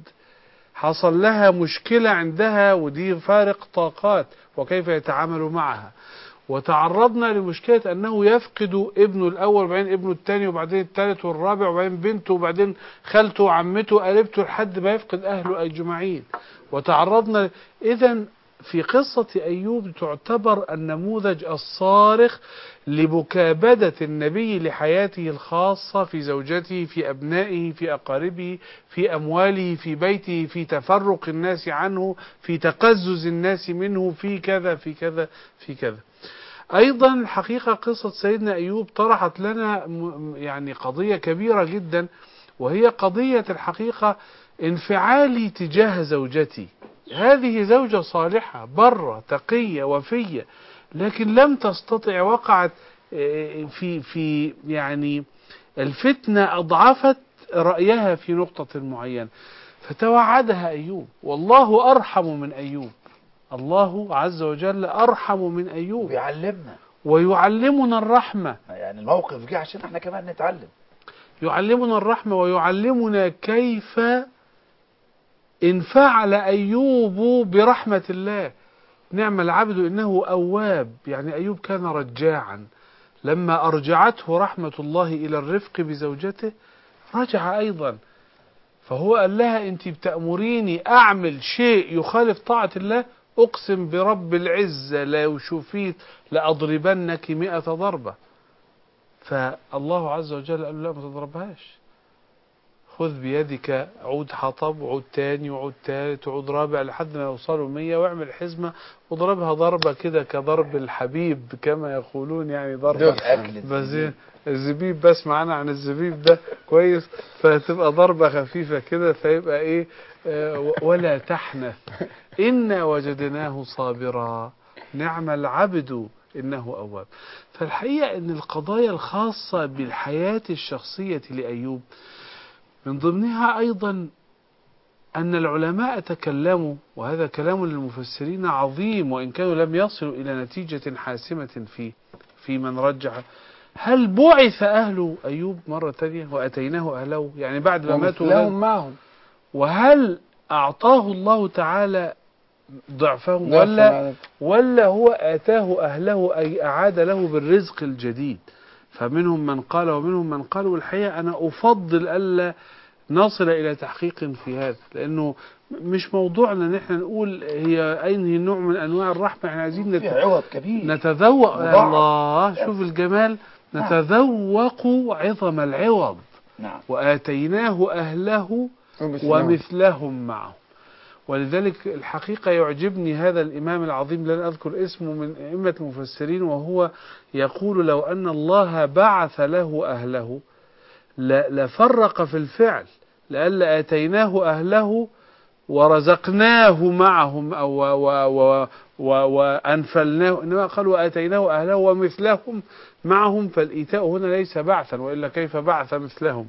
B: حصل لها مشكلة عندها ودي فارق طاقات وكيف يتعامل معها وتعرضنا لمشكلة أنه يفقد ابنه الأول وبعدين ابنه الثاني وبعدين الثالث والرابع وبعدين بنته وبعدين خالته وعمته قريبته لحد ما يفقد أهله أجمعين وتعرضنا إذا في قصة أيوب تعتبر النموذج الصارخ لمكابدة النبي لحياته الخاصة في زوجته في أبنائه في أقاربه في أمواله في بيته في تفرق الناس عنه في تقزز الناس منه في كذا في كذا في كذا أيضا الحقيقة قصة سيدنا أيوب طرحت لنا م- يعني قضية كبيرة جدا وهي قضية الحقيقة انفعالي تجاه زوجتي هذه زوجة صالحة برة تقية وفية لكن لم تستطع وقعت آه، في في يعني الفتنة أضعفت رأيها في نقطة معينة فتوعدها أيوب والله أرحم من أيوب الله عز وجل أرحم من أيوب
C: بيعلمنا
B: ويعلمنا الرحمة
C: يعني الموقف جه عشان احنا كمان نتعلم
B: يعلمنا الرحمة ويعلمنا كيف انفعل أيوب برحمة الله نعم العبد إنه أواب يعني أيوب كان رجاعا لما أرجعته رحمة الله إلى الرفق بزوجته رجع أيضا فهو قال لها أنت بتأمريني أعمل شيء يخالف طاعة الله أقسم برب العزة لو شفيت لأضربنك مئة ضربة فالله عز وجل قال له لا ما تضربهاش خذ بيدك عود حطب وعود تاني وعود تالت وعود رابع لحد ما يوصلوا مية واعمل حزمة واضربها ضربة كده كضرب الحبيب كما يقولون يعني ضربة
C: اكل
B: بس الزبيب بسمع انا عن الزبيب ده كويس فتبقى ضربة خفيفة كده فيبقى ايه آه، و- ولا تحنث إنا وجدناه صابرا نعم العبد إنه أواب فالحقيقة أن القضايا الخاصة بالحياة الشخصية لأيوب من ضمنها أيضا أن العلماء تكلموا وهذا كلام للمفسرين عظيم وإن كانوا لم يصلوا إلى نتيجة حاسمة فيه في من رجح هل بعث أهل أيوب مرة تانية وأتيناه أهله يعني بعد ما ماتوا
A: ومثلهم معهم
B: وهل أعطاه الله تعالى ضعفه
A: ضعف
B: ولا
A: معنى-
B: ولا هو آتاه أهله أي أعاد له بالرزق الجديد فمنهم من قال ومنهم من قال والحقيقة أنا أفضل ألا نصل إلى تحقيق في هذا لأنه مش موضوعنا ان احنا نقول هي أي نوع من أنواع الرحمة احنا عايزين
C: في
B: نت...
C: عوض كبير
B: نتذوق يا
C: مضاعف.
B: الله شوف الجمال
C: نعم.
B: نتذوق عظم العوض
C: نعم
B: وآتيناه أهله
A: ومثلهم.
B: ومثلهم معه ولذلك الحقيقة يعجبني هذا الإمام العظيم لن أذكر اسمه من أئمة المفسرين وهو يقول لو أن الله بعث له أهله ل- لفرق في الفعل لألا آتيناه أهله ورزقناه معهم أو و و و وأنفلناه إنما قال وآتيناه أهله ومثلهم معهم فالإيتاء هنا ليس بعثا وإلا كيف بعث مثلهم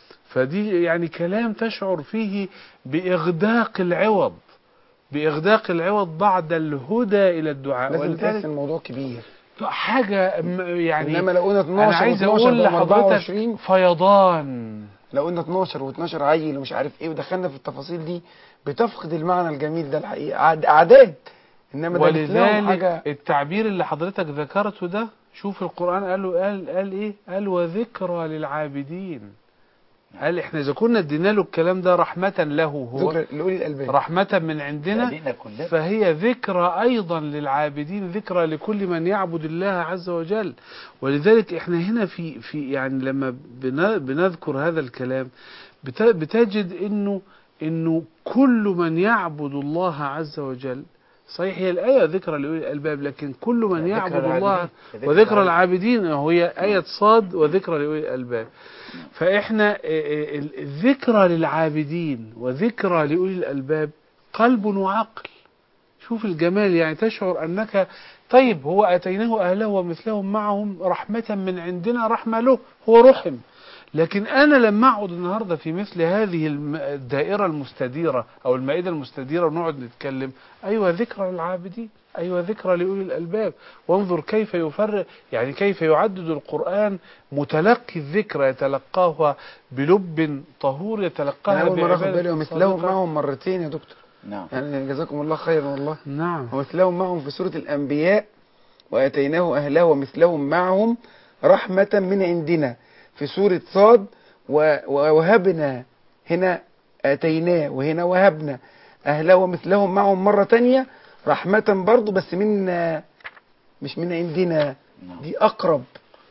B: فدي يعني كلام تشعر فيه بإغداق العوض بإغداق العوض بعد الهدى إلى الدعاء
A: لازم تحس
B: ولذلك
A: الموضوع كبير
B: حاجة م- يعني
A: انما لو قلنا 12
B: أنا عايز
A: و12
B: أقول
A: بقى
B: لحضرتك
A: 24
B: فيضان
A: لو قلنا 12 و12 عيل ومش عارف ايه ودخلنا في التفاصيل دي بتفقد المعنى الجميل ده الحقيقه أعد- اعداد انما ده مثلهم حاجه
B: ولذلك التعبير اللي حضرتك ذكرته ده شوف القرآن قال له قال قال ايه قال وذكرى للعابدين قال احنا اذا كنا ادينا له الكلام ده رحمة له هو
A: ذكر لاولي الالباب
B: رحمة من عندنا
C: علينا كلنا
B: فهي ذكرى أيضا للعابدين ذكرى لكل من يعبد الله عز وجل ولذلك احنا هنا في في يعني لما بن- بنذكر هذا الكلام بت- بتجد انه انه كل من يعبد الله عز وجل صحيح هي الآية ذكرى لأولي الألباب لكن كل من
C: ذكرى
B: يعبد
C: العابدين.
B: الله
C: ذكرى
B: وذكرى
C: العابدين.
B: العابدين وهي آية صاد وذكرى لأولي الألباب فإحنا آه، آه، ال- الذكرى للعابدين وذكرى لأولي الألباب قلب وعقل شوف الجمال يعني تشعر أنك طيب هو أتيناه أهله ومثلهم معهم رحمة من عندنا رحمة له هو رحم لكن أنا لما أقعد النهاردة في مثل هذه الم- الدائرة المستديرة أو المائدة المستديرة ونقعد نتكلم أيوة ذكرى للعابدين أيوة ذكرى لأولي الألباب وانظر كيف يفرق يعني كيف يعدد القرآن متلقي الذكرى يتلقاها بلب طهور يتلقاها
A: انا اول مره اخد
B: بعبادة
A: بالي ومثلهم
B: صادقة.
A: معهم مرتين يا دكتور
C: نعم
A: يعني جزاكم الله خيرا والله
B: نعم
A: ومثلهم معهم في سورة الأنبياء وآتيناه أهله ومثلهم معهم رحمة من عندنا في سورة صاد و- ووهبنا هنا آتيناه وهنا وهبنا أهله ومثلهم معهم مرة تانية رحمة برضو بس منا مش من عندنا
C: نعم.
A: دي أقرب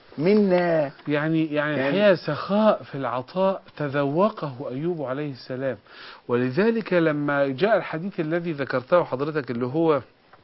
A: منا
B: يعني يعني
A: يعني-
B: الحقيقة سخاء في العطاء تذوقه أيوب عليه السلام ولذلك لما جاء الحديث الذي ذكرته حضرتك اللي هو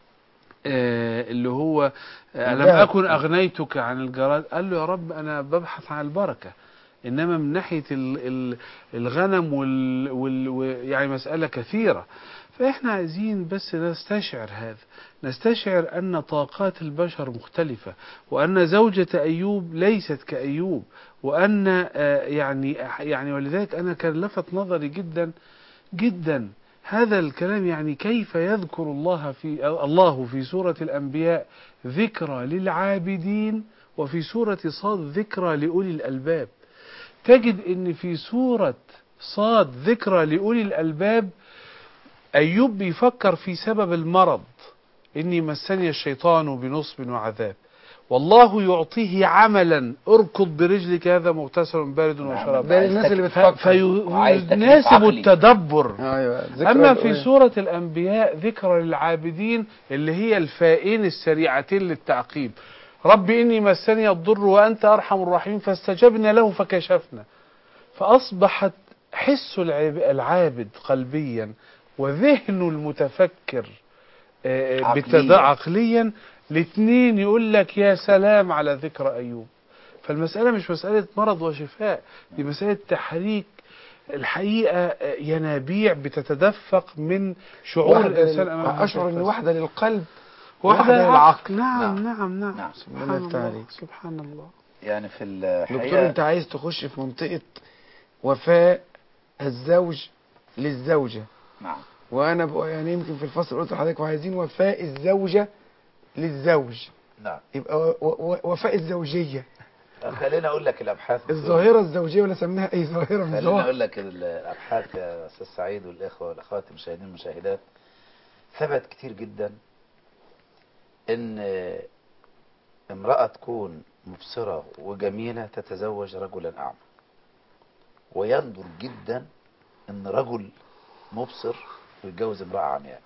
B: آه، اللي هو آه، لم
A: الذهب.
B: أكن أغنيتك عن الجراد قال له يا رب أنا ببحث عن البركة إنما من ناحية ال- ال- الغنم وال وال و- يعني مسألة كثيرة فإحنا عايزين بس نستشعر هذا نستشعر أن طاقات البشر مختلفة وأن زوجة أيوب ليست كأيوب وأن آه، يعني يعني ولذلك أنا كان لفت نظري جدا جدا هذا الكلام يعني كيف يذكر الله في أو الله في سورة الأنبياء ذكرى للعابدين وفي سورة صاد ذكرى لأولي الألباب تجد أن في سورة صاد ذكرى لأولي الألباب أيوب بيفكر في سبب المرض إني مسني الشيطان بنصب وعذاب والله يعطيه عملا اركض برجلك هذا مغتسل بارد وشراب
A: ده للناس اللي
B: ف-
A: بتفكر
C: وعايز تكليف
B: فيناسب
C: عقلي.
B: التدبر
A: ايوه ذكرى
B: أما في
A: الأولى.
B: سورة الأنبياء ذكرى للعابدين اللي هي الفائين السريعتين للتعقيب رب إني مسني الضر وأنت أرحم الراحمين فاستجبنا له فكشفنا فأصبحت حس العاب- العابد قلبيا وذهن المتفكر آه، آه،
C: عقلياً.
B: بالتد- عقليا الاثنين يقول لك يا سلام على ذكر أيوب فالمسألة مش مسألة مرض وشفاء دي مسألة تحريك الحقيقة آه، ينابيع بتتدفق من شعور
A: واحدة
B: الإنسان
A: لل-
B: أمام هذا
A: اشعر ان
B: الفلسفة.
A: واحده للقلب
B: واحدة
A: واحدة
B: للعقل
A: للعقل.
B: نعم
C: نعم.
B: نعم نعم
C: نعم.
B: سبحان
A: الله يفتح
B: الله
A: عليك.
B: سبحان الله
C: يعني في
A: دكتور
C: الحقيقة
A: انت عايز تخش في منطقة وفاء الزوج للزوجة
C: نعم
A: وانا بقى يعني يمكن في الفصل قلت لحضرتك وعايزين وفاء الزوجة للزوج
C: نعم
A: يبقى و- و- وفاء الزوجية
C: خليني اقول لك الابحاث
A: الظاهرة الزوجية ولا سميها أي ظاهرة من
C: خليني
A: الظواهر
C: اقول لك الابحاث يا استاذ سعيد والاخوه والاخوات المشاهدين والمشاهدات ثبت كتير جدا ان امراه تكون مبصره وجميله تتزوج رجلا اعمى ويندر جدا ان رجل مبصر ويتجوز امراه عمياء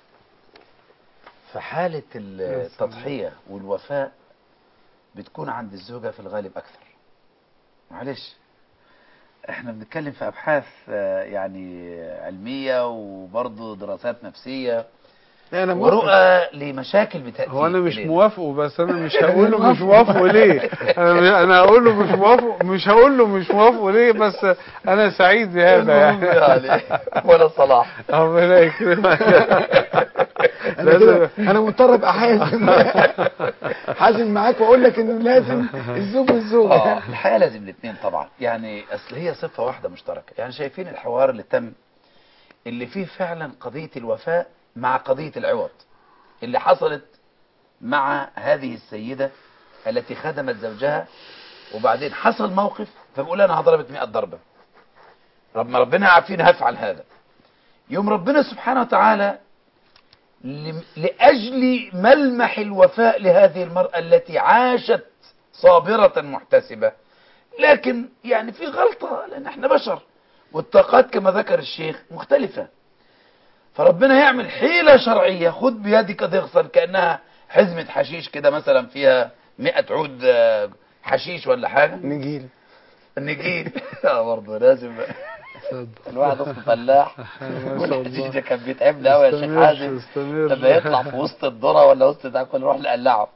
C: فحاله التضحيه والوفاء بتكون عند الزوجه في الغالب اكثر معلش احنا بنتكلم في ابحاث آه، يعني علميه وبرضه دراسات نفسيه
A: لا أنا موافق.
C: ورؤى لمشاكل بتاتي
B: هو انا مش
C: إلينا.
B: موافقه بس انا مش هقول له مش موافقه ليه انا انا هقول له مش موافقه مش هقول له مش موافقه ليه بس انا سعيد بهذا
C: المهم
B: يعني
C: يعني ولا صلاح
B: ربنا يكرمك
A: أنا كده أنا مضطر أبقى حازم حازم معاك وأقول لك إنه لازم الزوج والزوجة
C: اه الحقيقه لازم الاثنين طبعا يعني اصل هي صفه واحده مشتركه يعني شايفين الحوار اللي تم اللي فيه فعلا قضيه الوفاء مع قضيه العوض اللي حصلت مع هذه السيده التي خدمت زوجها وبعدين حصل موقف فبقول انا هضربك 100 ضربه رب ما ربنا يعافينا هفعل هذا يوم ربنا سبحانه وتعالى لم- لأجل ملمح الوفاء لهذه المرأة التي عاشت صابرة محتسبة لكن يعني في غلطة لأن احنا بشر والطاقات كما ذكر الشيخ مختلفة فربنا يعمل حيلة شرعية خد بيدك ضغطا كأنها حزمة حشيش كده مثلا فيها مئة عود آه، حشيش ولا حاجة
A: نجيل
C: نجيب اه برضه لازم الواحد اصله فلاح والحشيش ده كان بيتعبنا قوي يا شيخ
B: استمر
C: حازم
B: استمر
C: لما يطلع في وسط الذره ولا وسط ده كنا نروح نقلعه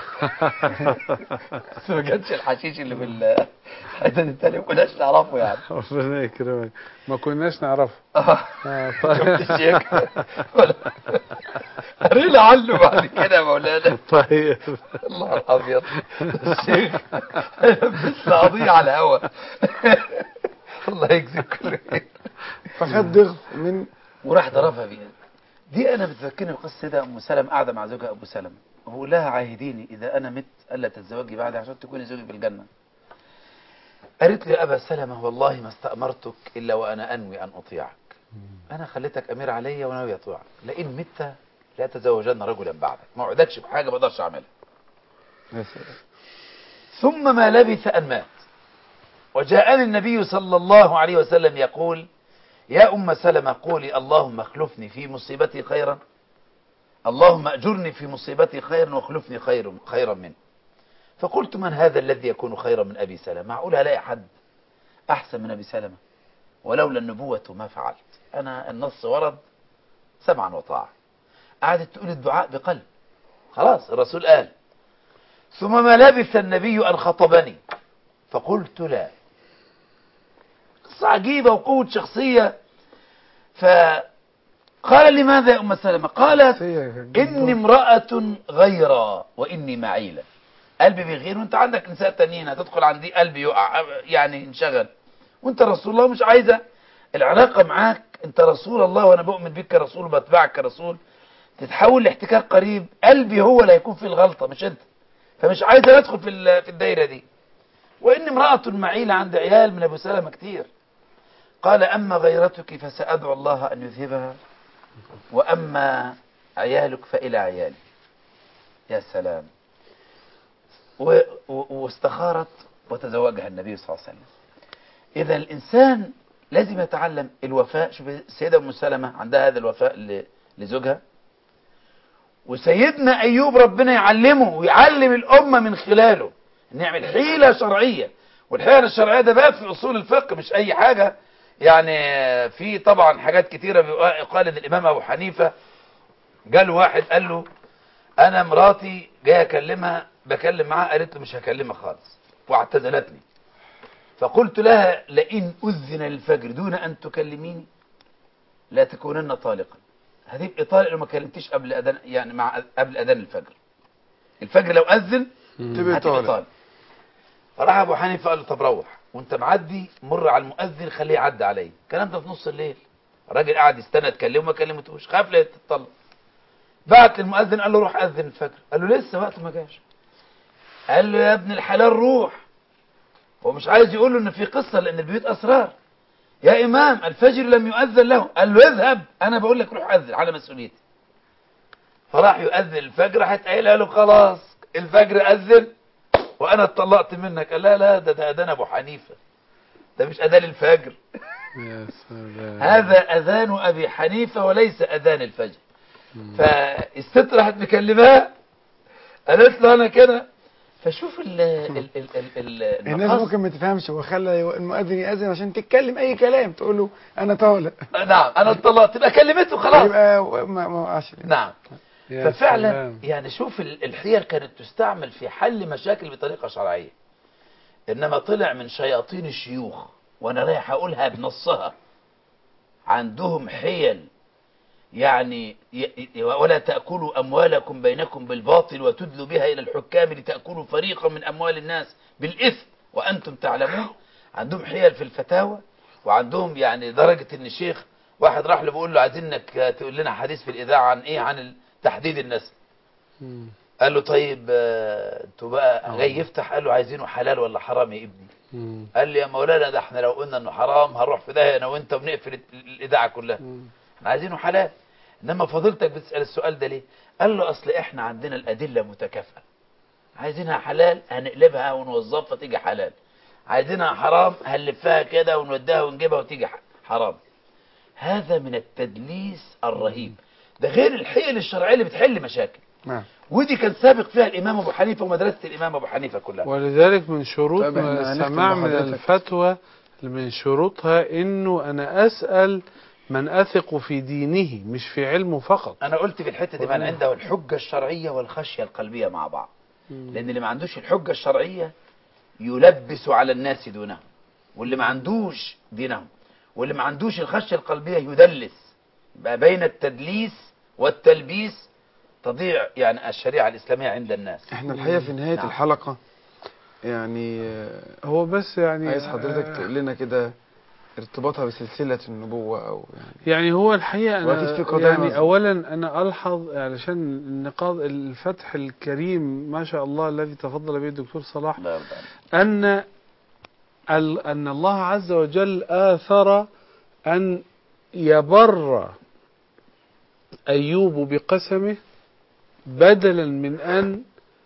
C: بس ما كانش الحشيش اللي في ال- الحتت التانية ما كناش نعرفه يعني
B: ربنا يكرمك ما كناش نعرفه
C: آه.
B: آه،
C: شفت
B: طيب
C: الشيخ ولا قرينا عنه بعد كده يا مولانا
B: طيب
C: الله الابيض الشيخ لبسنا قضيه على الهوا الله يجزيك كل خير
A: فخد ضغط من
C: وراح ضربها بيها دي انا بتذكرني بقصه ده ام سلمة قاعده مع زوجها ابو سلمة وبقول لها عاهديني اذا انا مت الا تتزوجي بعدي عشان تكوني زوجي في الجنه قالت لي ابا سلمة والله ما استامرتك الا وانا انوي ان اطيعك انا خليتك امير عليا وناوي اطيعك لئن مت لا تزوجن رجلا بعدك ما وعدكش بحاجه ما اقدرش اعملها ثم ما لبث أن مات وجاءني النبي صلى الله عليه وسلم يقول يا أم سلمة قولي اللهم اخلفني في مصيبتي خيرا اللهم أجرني في مصيبتي خيرا واخلفني خير خيرا منه فقلت من هذا الذي يكون خيرا من أبي سلمة معقول هلاقي حد أحسن من أبي سلمة ولولا النبوة ما فعلت أنا النص ورد سمعا وطاعة قعدت تقول الدعاء بقلب خلاص الرسول قال ثم ما لبث النبي أن خطبني فقلت لا قصة عجيبة وقوة شخصية فقال لماذا يا أم سلمة قالت إني امرأة غيرة وإني معيلة قلبي بيغير وانت عندك نساء تانيين هتدخل عندي قلبي يقع يعني انشغل وانت رسول الله مش عايزة العلاقة معاك انت رسول الله وانا بؤمن بك كرسول وبتبعك كرسول تتحول لاحتكاك قريب قلبي هو اللي هيكون فيه الغلطة مش انت فمش عايز ادخل في ال- في الدايره دي وان امراه معيله عند عيال من ابو سلمه كتير قال اما غيرتك فسادعو الله ان يذهبها واما عيالك فالى عيالي يا سلام و- و- واستخارت وتزوجها النبي صلى الله عليه وسلم اذا الانسان لازم يتعلم الوفاء شوف السيده ام سلمه عندها هذا الوفاء ل- لزوجها وسيدنا ايوب ربنا يعلمه ويعلم الامه من خلاله نعمل حيله شرعيه والحيله الشرعيه ده بقى في اصول الفقه مش اي حاجه يعني في طبعا حاجات كتيره بيقال- قال ان الامام ابو حنيفه جاله واحد قال له انا مراتي جاي اكلمها بكلم معاها قالت له مش هكلمها خالص واعتزلتني فقلت لها لئن اذن للفجر دون ان تكلميني لا تكونن طالقا هتبقى طالق لو ما كلمتيش قبل اذان يعني مع قبل اذان الفجر الفجر لو اذن
A: تبقى
C: هتبقى
A: طالق
C: طالق فراح ابو حنيفه قال له طب روح وانت معدي مر على المؤذن خليه يعدي عليا الكلام ده في نص الليل الراجل قاعد يستنى تكلمه ما كلمتوش خاف لا تتطلق بعت للمؤذن قال له روح اذن الفجر قال له لسه وقت ما جاش قال له يا ابن الحلال روح هو مش عايز يقول له ان في قصة لان البيوت اسرار يا امام الفجر لم يؤذن له قال له اذهب انا بقول لك روح اذن على مسؤوليتي فراح يؤذن الفجر راحت قايلها له خلاص الفجر اذن وانا اتطلقت منك قال لا لا ده ده اذان ابو حنيفه ده مش اذان الفجر
B: يا سلام
C: هذا اذان ابي حنيفه وليس اذان الفجر فالست راحت مكلماه قالت له انا كده فشوف ال ال ال ال ال
A: الناس
C: المقاصد.
A: ممكن ما تفهمش هو خلى المؤذن يأذن عشان تتكلم اي كلام تقول له انا طالق
C: نعم انا اتطلقت تبقى كلمته خلاص
A: يبقى ما ما وقعش
C: نعم
B: يا
C: ففعلا
B: سلام.
C: يعني شوف ال- الحيل كانت تستعمل في حل مشاكل بطريقة شرعية إنما طلع من شياطين الشيوخ وأنا رايح أقولها بنصها عندهم حيل يعني ي- ي- ولا تأكلوا أموالكم بينكم بالباطل وتدلوا بها إلى الحكام لتأكلوا فريقا من أموال الناس بالإثم وأنتم تعلمون عندهم حيل في الفتاوى وعندهم يعني درجة إن الشيخ واحد راح له بيقول له عايزينك تقول لنا حديث في الإذاعة عن إيه عن تحديد النسل
B: مم.
C: قال له طيب آه، انتوا بقى جاي يفتح قال له عايزينه حلال ولا حرام يا ابني
B: مم.
C: قال لي يا مولانا ده احنا لو قلنا انه حرام هنروح في داهيه انا وانت ونقفل ال- الاذاعه كلها
B: مم.
C: احنا عايزينه حلال انما فضيلتك بتسال السؤال ده ليه قال له اصل احنا عندنا الادله متكافئه عايزينها حلال هنقلبها ونوظفها تيجي حلال عايزينها حرام هنلفها كده ونوديها ونجيبها وتيجي ح- حرام هذا من التدليس الرهيب ده غير الحيل الشرعيه اللي بتحل مشاكل
A: نعم
C: ودي كان سابق فيها الامام ابو حنيفه ومدرسه الامام ابو حنيفه كلها
B: ولذلك من شروط
A: طيب احنا هنختم
B: السماع من
A: بحضرتك.
B: الفتوى من شروطها انه انا اسال من اثق في دينه مش في علمه فقط
C: انا قلت في الحته دي من عنده الحجه الشرعيه والخشيه القلبيه مع بعض لان اللي ما عندوش الحجه الشرعيه يلبس على الناس دونه واللي ما عندوش دينهم واللي ما عندوش الخشيه القلبيه يدلس بقى بين التدليس والتلبيس تضيع يعني الشريعه الاسلاميه عند الناس
A: احنا الحقيقه في نهايه
C: نعم.
A: الحلقه يعني آه،
B: هو بس يعني
A: عايز حضرتك
B: آه،
A: تقول لنا كده ارتباطها بسلسله النبوه او يعني
B: يعني هو الحقيقة
A: وأكيد
B: أنا
A: في قضايا
B: يعني
A: نظر.
B: أولا أنا ألحظ علشان النقاط الفتح الكريم ما شاء الله الذي تفضل به الدكتور صلاح
C: الله يرضى عليك.
B: أن ال- أن الله عز وجل آثر أن يبر أيوب بقسمه بدلا من أن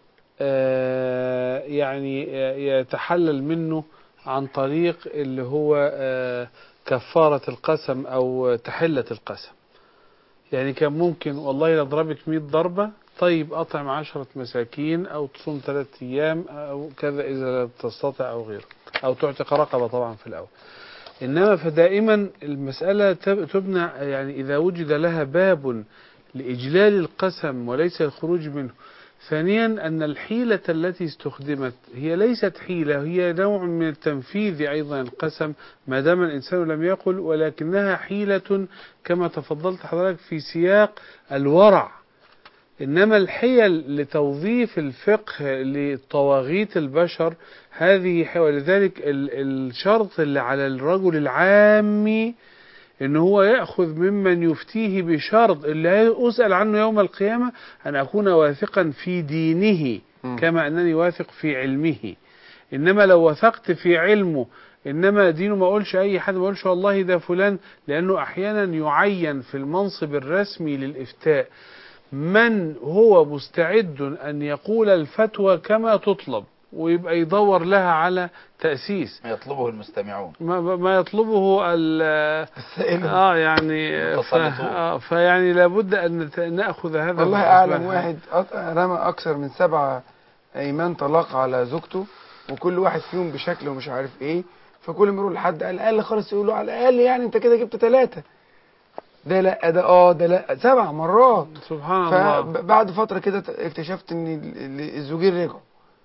B: آه، يعني يتحلل منه عن طريق اللي هو آه، كفارة القسم أو تحلة القسم يعني كان ممكن والله نضربك 100 ضربة طيب أطعم عشرة مساكين أو تصوم ثلاثة أيام أو كذا إذا لم تستطع أو غيره أو تعتق رقبة طبعا في الأول إنما فدائما المسألة تب- تبنى يعني إذا وجد لها باب لإجلال القسم وليس الخروج منه ثانيا أن الحيلة التي استخدمت هي ليست حيلة هي نوع من التنفيذ أيضا القسم ما دام الإنسان لم يقل ولكنها حيلة كما تفضلت حضرتك في سياق الورع إنما الحيل لتوظيف الفقه لطواغيت البشر هذه حي- ولذلك ال- الشرط اللي على الرجل العامي ان هو ياخذ ممن يفتيه بشرط اللي اسال عنه يوم القيامه ان اكون واثقا في دينه
A: مم.
B: كما انني واثق في علمه انما لو وثقت في علمه انما دينه ما اقولش اي حد ما اقولش والله ده فلان لانه احيانا يعين في المنصب الرسمي للافتاء من هو مستعد ان يقول الفتوى كما تطلب ويبقى يدور لها على تاسيس
C: ما يطلبه المستمعون
B: ما, ما يطلبه ال
A: السائل
B: اه يعني ف...
C: المتسلطون.
B: آه فيعني لابد ان نت- ناخذ هذا
A: والله
B: في
A: اعلم
B: الحسبان.
A: واحد أط- رمى اكثر من سبعة ايمان طلاق على زوجته وكل واحد فيهم بشكل ومش عارف ايه فكل ما يروح لحد على الاقل خالص يقول له على الاقل يعني انت كده جبت ثلاثة ده لا ده اه ده لا سبع مرات
B: سبحان الله
A: فبعد فترة كده ت- اكتشفت ان ال- ال- الزوجين رجعوا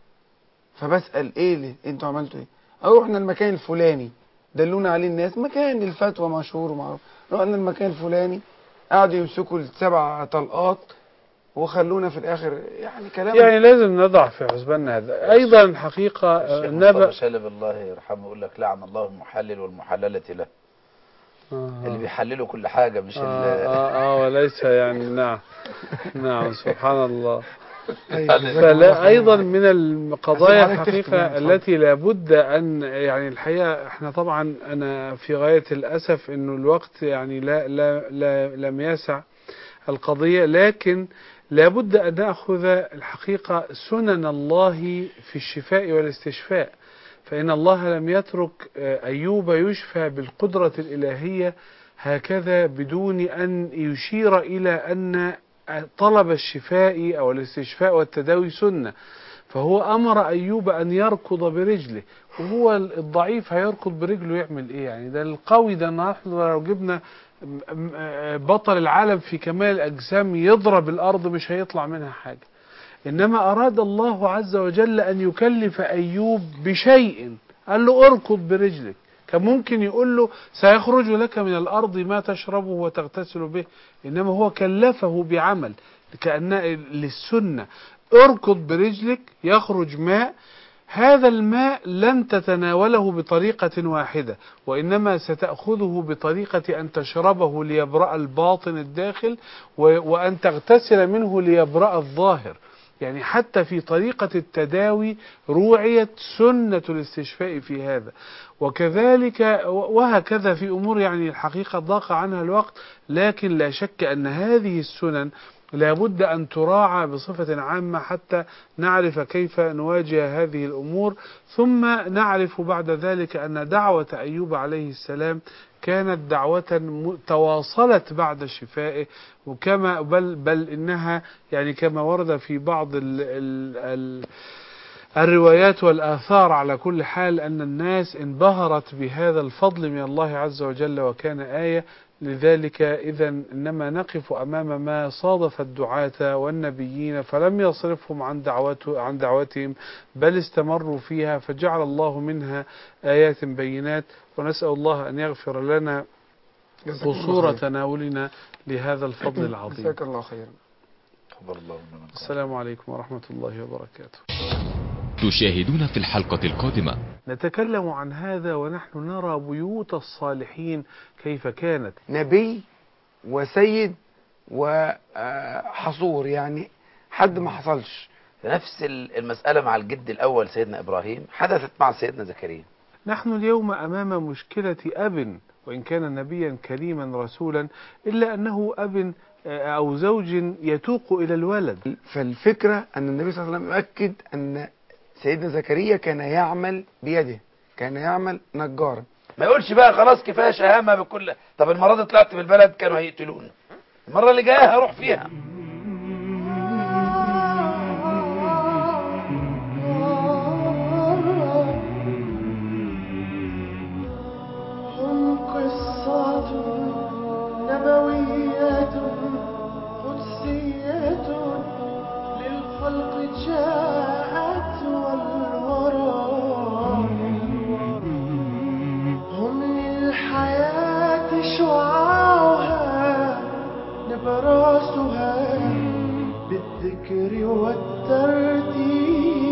A: فبسأل ايه اللي انتوا عملتوا ايه أو رحنا المكان الفلاني دلونا عليه الناس مكان الفتوى مشهور ومعروف رحنا المكان الفلاني قعدوا يمسكوا السبع طلقات وخلونا في الاخر يعني كلام
B: يعني لازم نضع في حسباننا هذا ايضا الحقيقه آه،
C: الشيخ
B: نبأ
C: مصطفى شلب الله يرحمه يقول لك لعن الله المحلل والمحللة له اللي
B: آه.
C: بيحللوا كل حاجة مش
B: آه,
C: ال-
B: آه, اه وليس يعني نعم نعم سبحان الله
A: طيب،
C: فلا-
A: جزاك الله
B: فلا
A: خير.
B: ايضا من القضايا
A: حضرتك تختم
B: الحقيقه
A: يعني، اتفضل.
B: التي لابد ان يعني الحقيقه احنا طبعا انا في غايه الاسف انه الوقت يعني لا لا, لا لم يسع القضيه لكن لابد ان ناخذ الحقيقه سنن الله في الشفاء والاستشفاء فان الله لم يترك آه، ايوب يشفى بالقدره الالهيه هكذا بدون ان يشير الى ان طلب الشفاء او الاستشفاء والتداوي سنه فهو امر ايوب ان يركض برجله وهو الضعيف هيركض برجله يعمل ايه يعني ده القوي ده نحن لو جبنا م- م- بطل العالم في كمال الاجسام يضرب الارض مش هيطلع منها حاجه انما اراد الله عز وجل ان يكلف ايوب بشيء قال له اركض برجلك كان ممكن يقول له سيخرج لك من الارض ما تشربه وتغتسل به انما هو كلفه بعمل كأن للسنه اركض برجلك يخرج ماء هذا الماء لن تتناوله بطريقة واحدة وإنما ستأخذه بطريقة أن تشربه ليبرأ الباطن الداخل و- وأن تغتسل منه ليبرأ الظاهر يعني حتى في طريقة التداوي روعيت سنة الاستشفاء في هذا وكذلك وهكذا في أمور يعني الحقيقة ضاق عنها الوقت لكن لا شك أن هذه السنن لابد أن تراعى بصفة عامة حتى نعرف كيف نواجه هذه الأمور ثم نعرف بعد ذلك أن دعوة أيوب عليه السلام كانت دعوة م- تواصلت بعد شفائه وكما بل بل إنها يعني كما ورد في بعض ال ال ال الروايات والآثار على كل حال أن الناس انبهرت بهذا الفضل من الله عز وجل وكان آية لذلك إذا إنما نقف أمام ما صادف الدعاة والنبيين فلم يصرفهم عن دعوته عن دعوتهم بل استمروا فيها فجعل الله منها آيات بينات ونسأل الله أن يغفر لنا
A: جزاك الله
B: قصور
A: خير.
B: تناولنا لهذا الفضل العظيم
A: جزاك الله خيرا
C: خبر الله من من قال.
B: السلام عليكم ورحمة الله وبركاته
E: تشاهدون في الحلقة القادمة
B: نتكلم عن هذا ونحن نرى بيوت الصالحين كيف كانت
A: نبي وسيد وحصور يعني حد ما حصلش
C: نفس ال- المسألة مع الجد الأول سيدنا إبراهيم حدثت مع سيدنا زكريا
B: نحن اليوم أمام مشكلة أب وإن كان نبيا كريما رسولا إلا أنه أب آه، أو زوج يتوق إلى الولد
A: فالفكرة أن النبي صلى الله عليه وسلم أكد أن سيدنا زكريا كان يعمل بيده كان يعمل نجارا
C: ما يقولش بقى خلاص كفاية شهامة بكل طب المرة دي طلعت من البلد كانوا هيقتلوني المرة اللي جاية هروح فيها
D: هم قصات نبويات قدسية للخلق جاءت والورى هم للحياة شعاعها نبراسها بالذكر والترتيب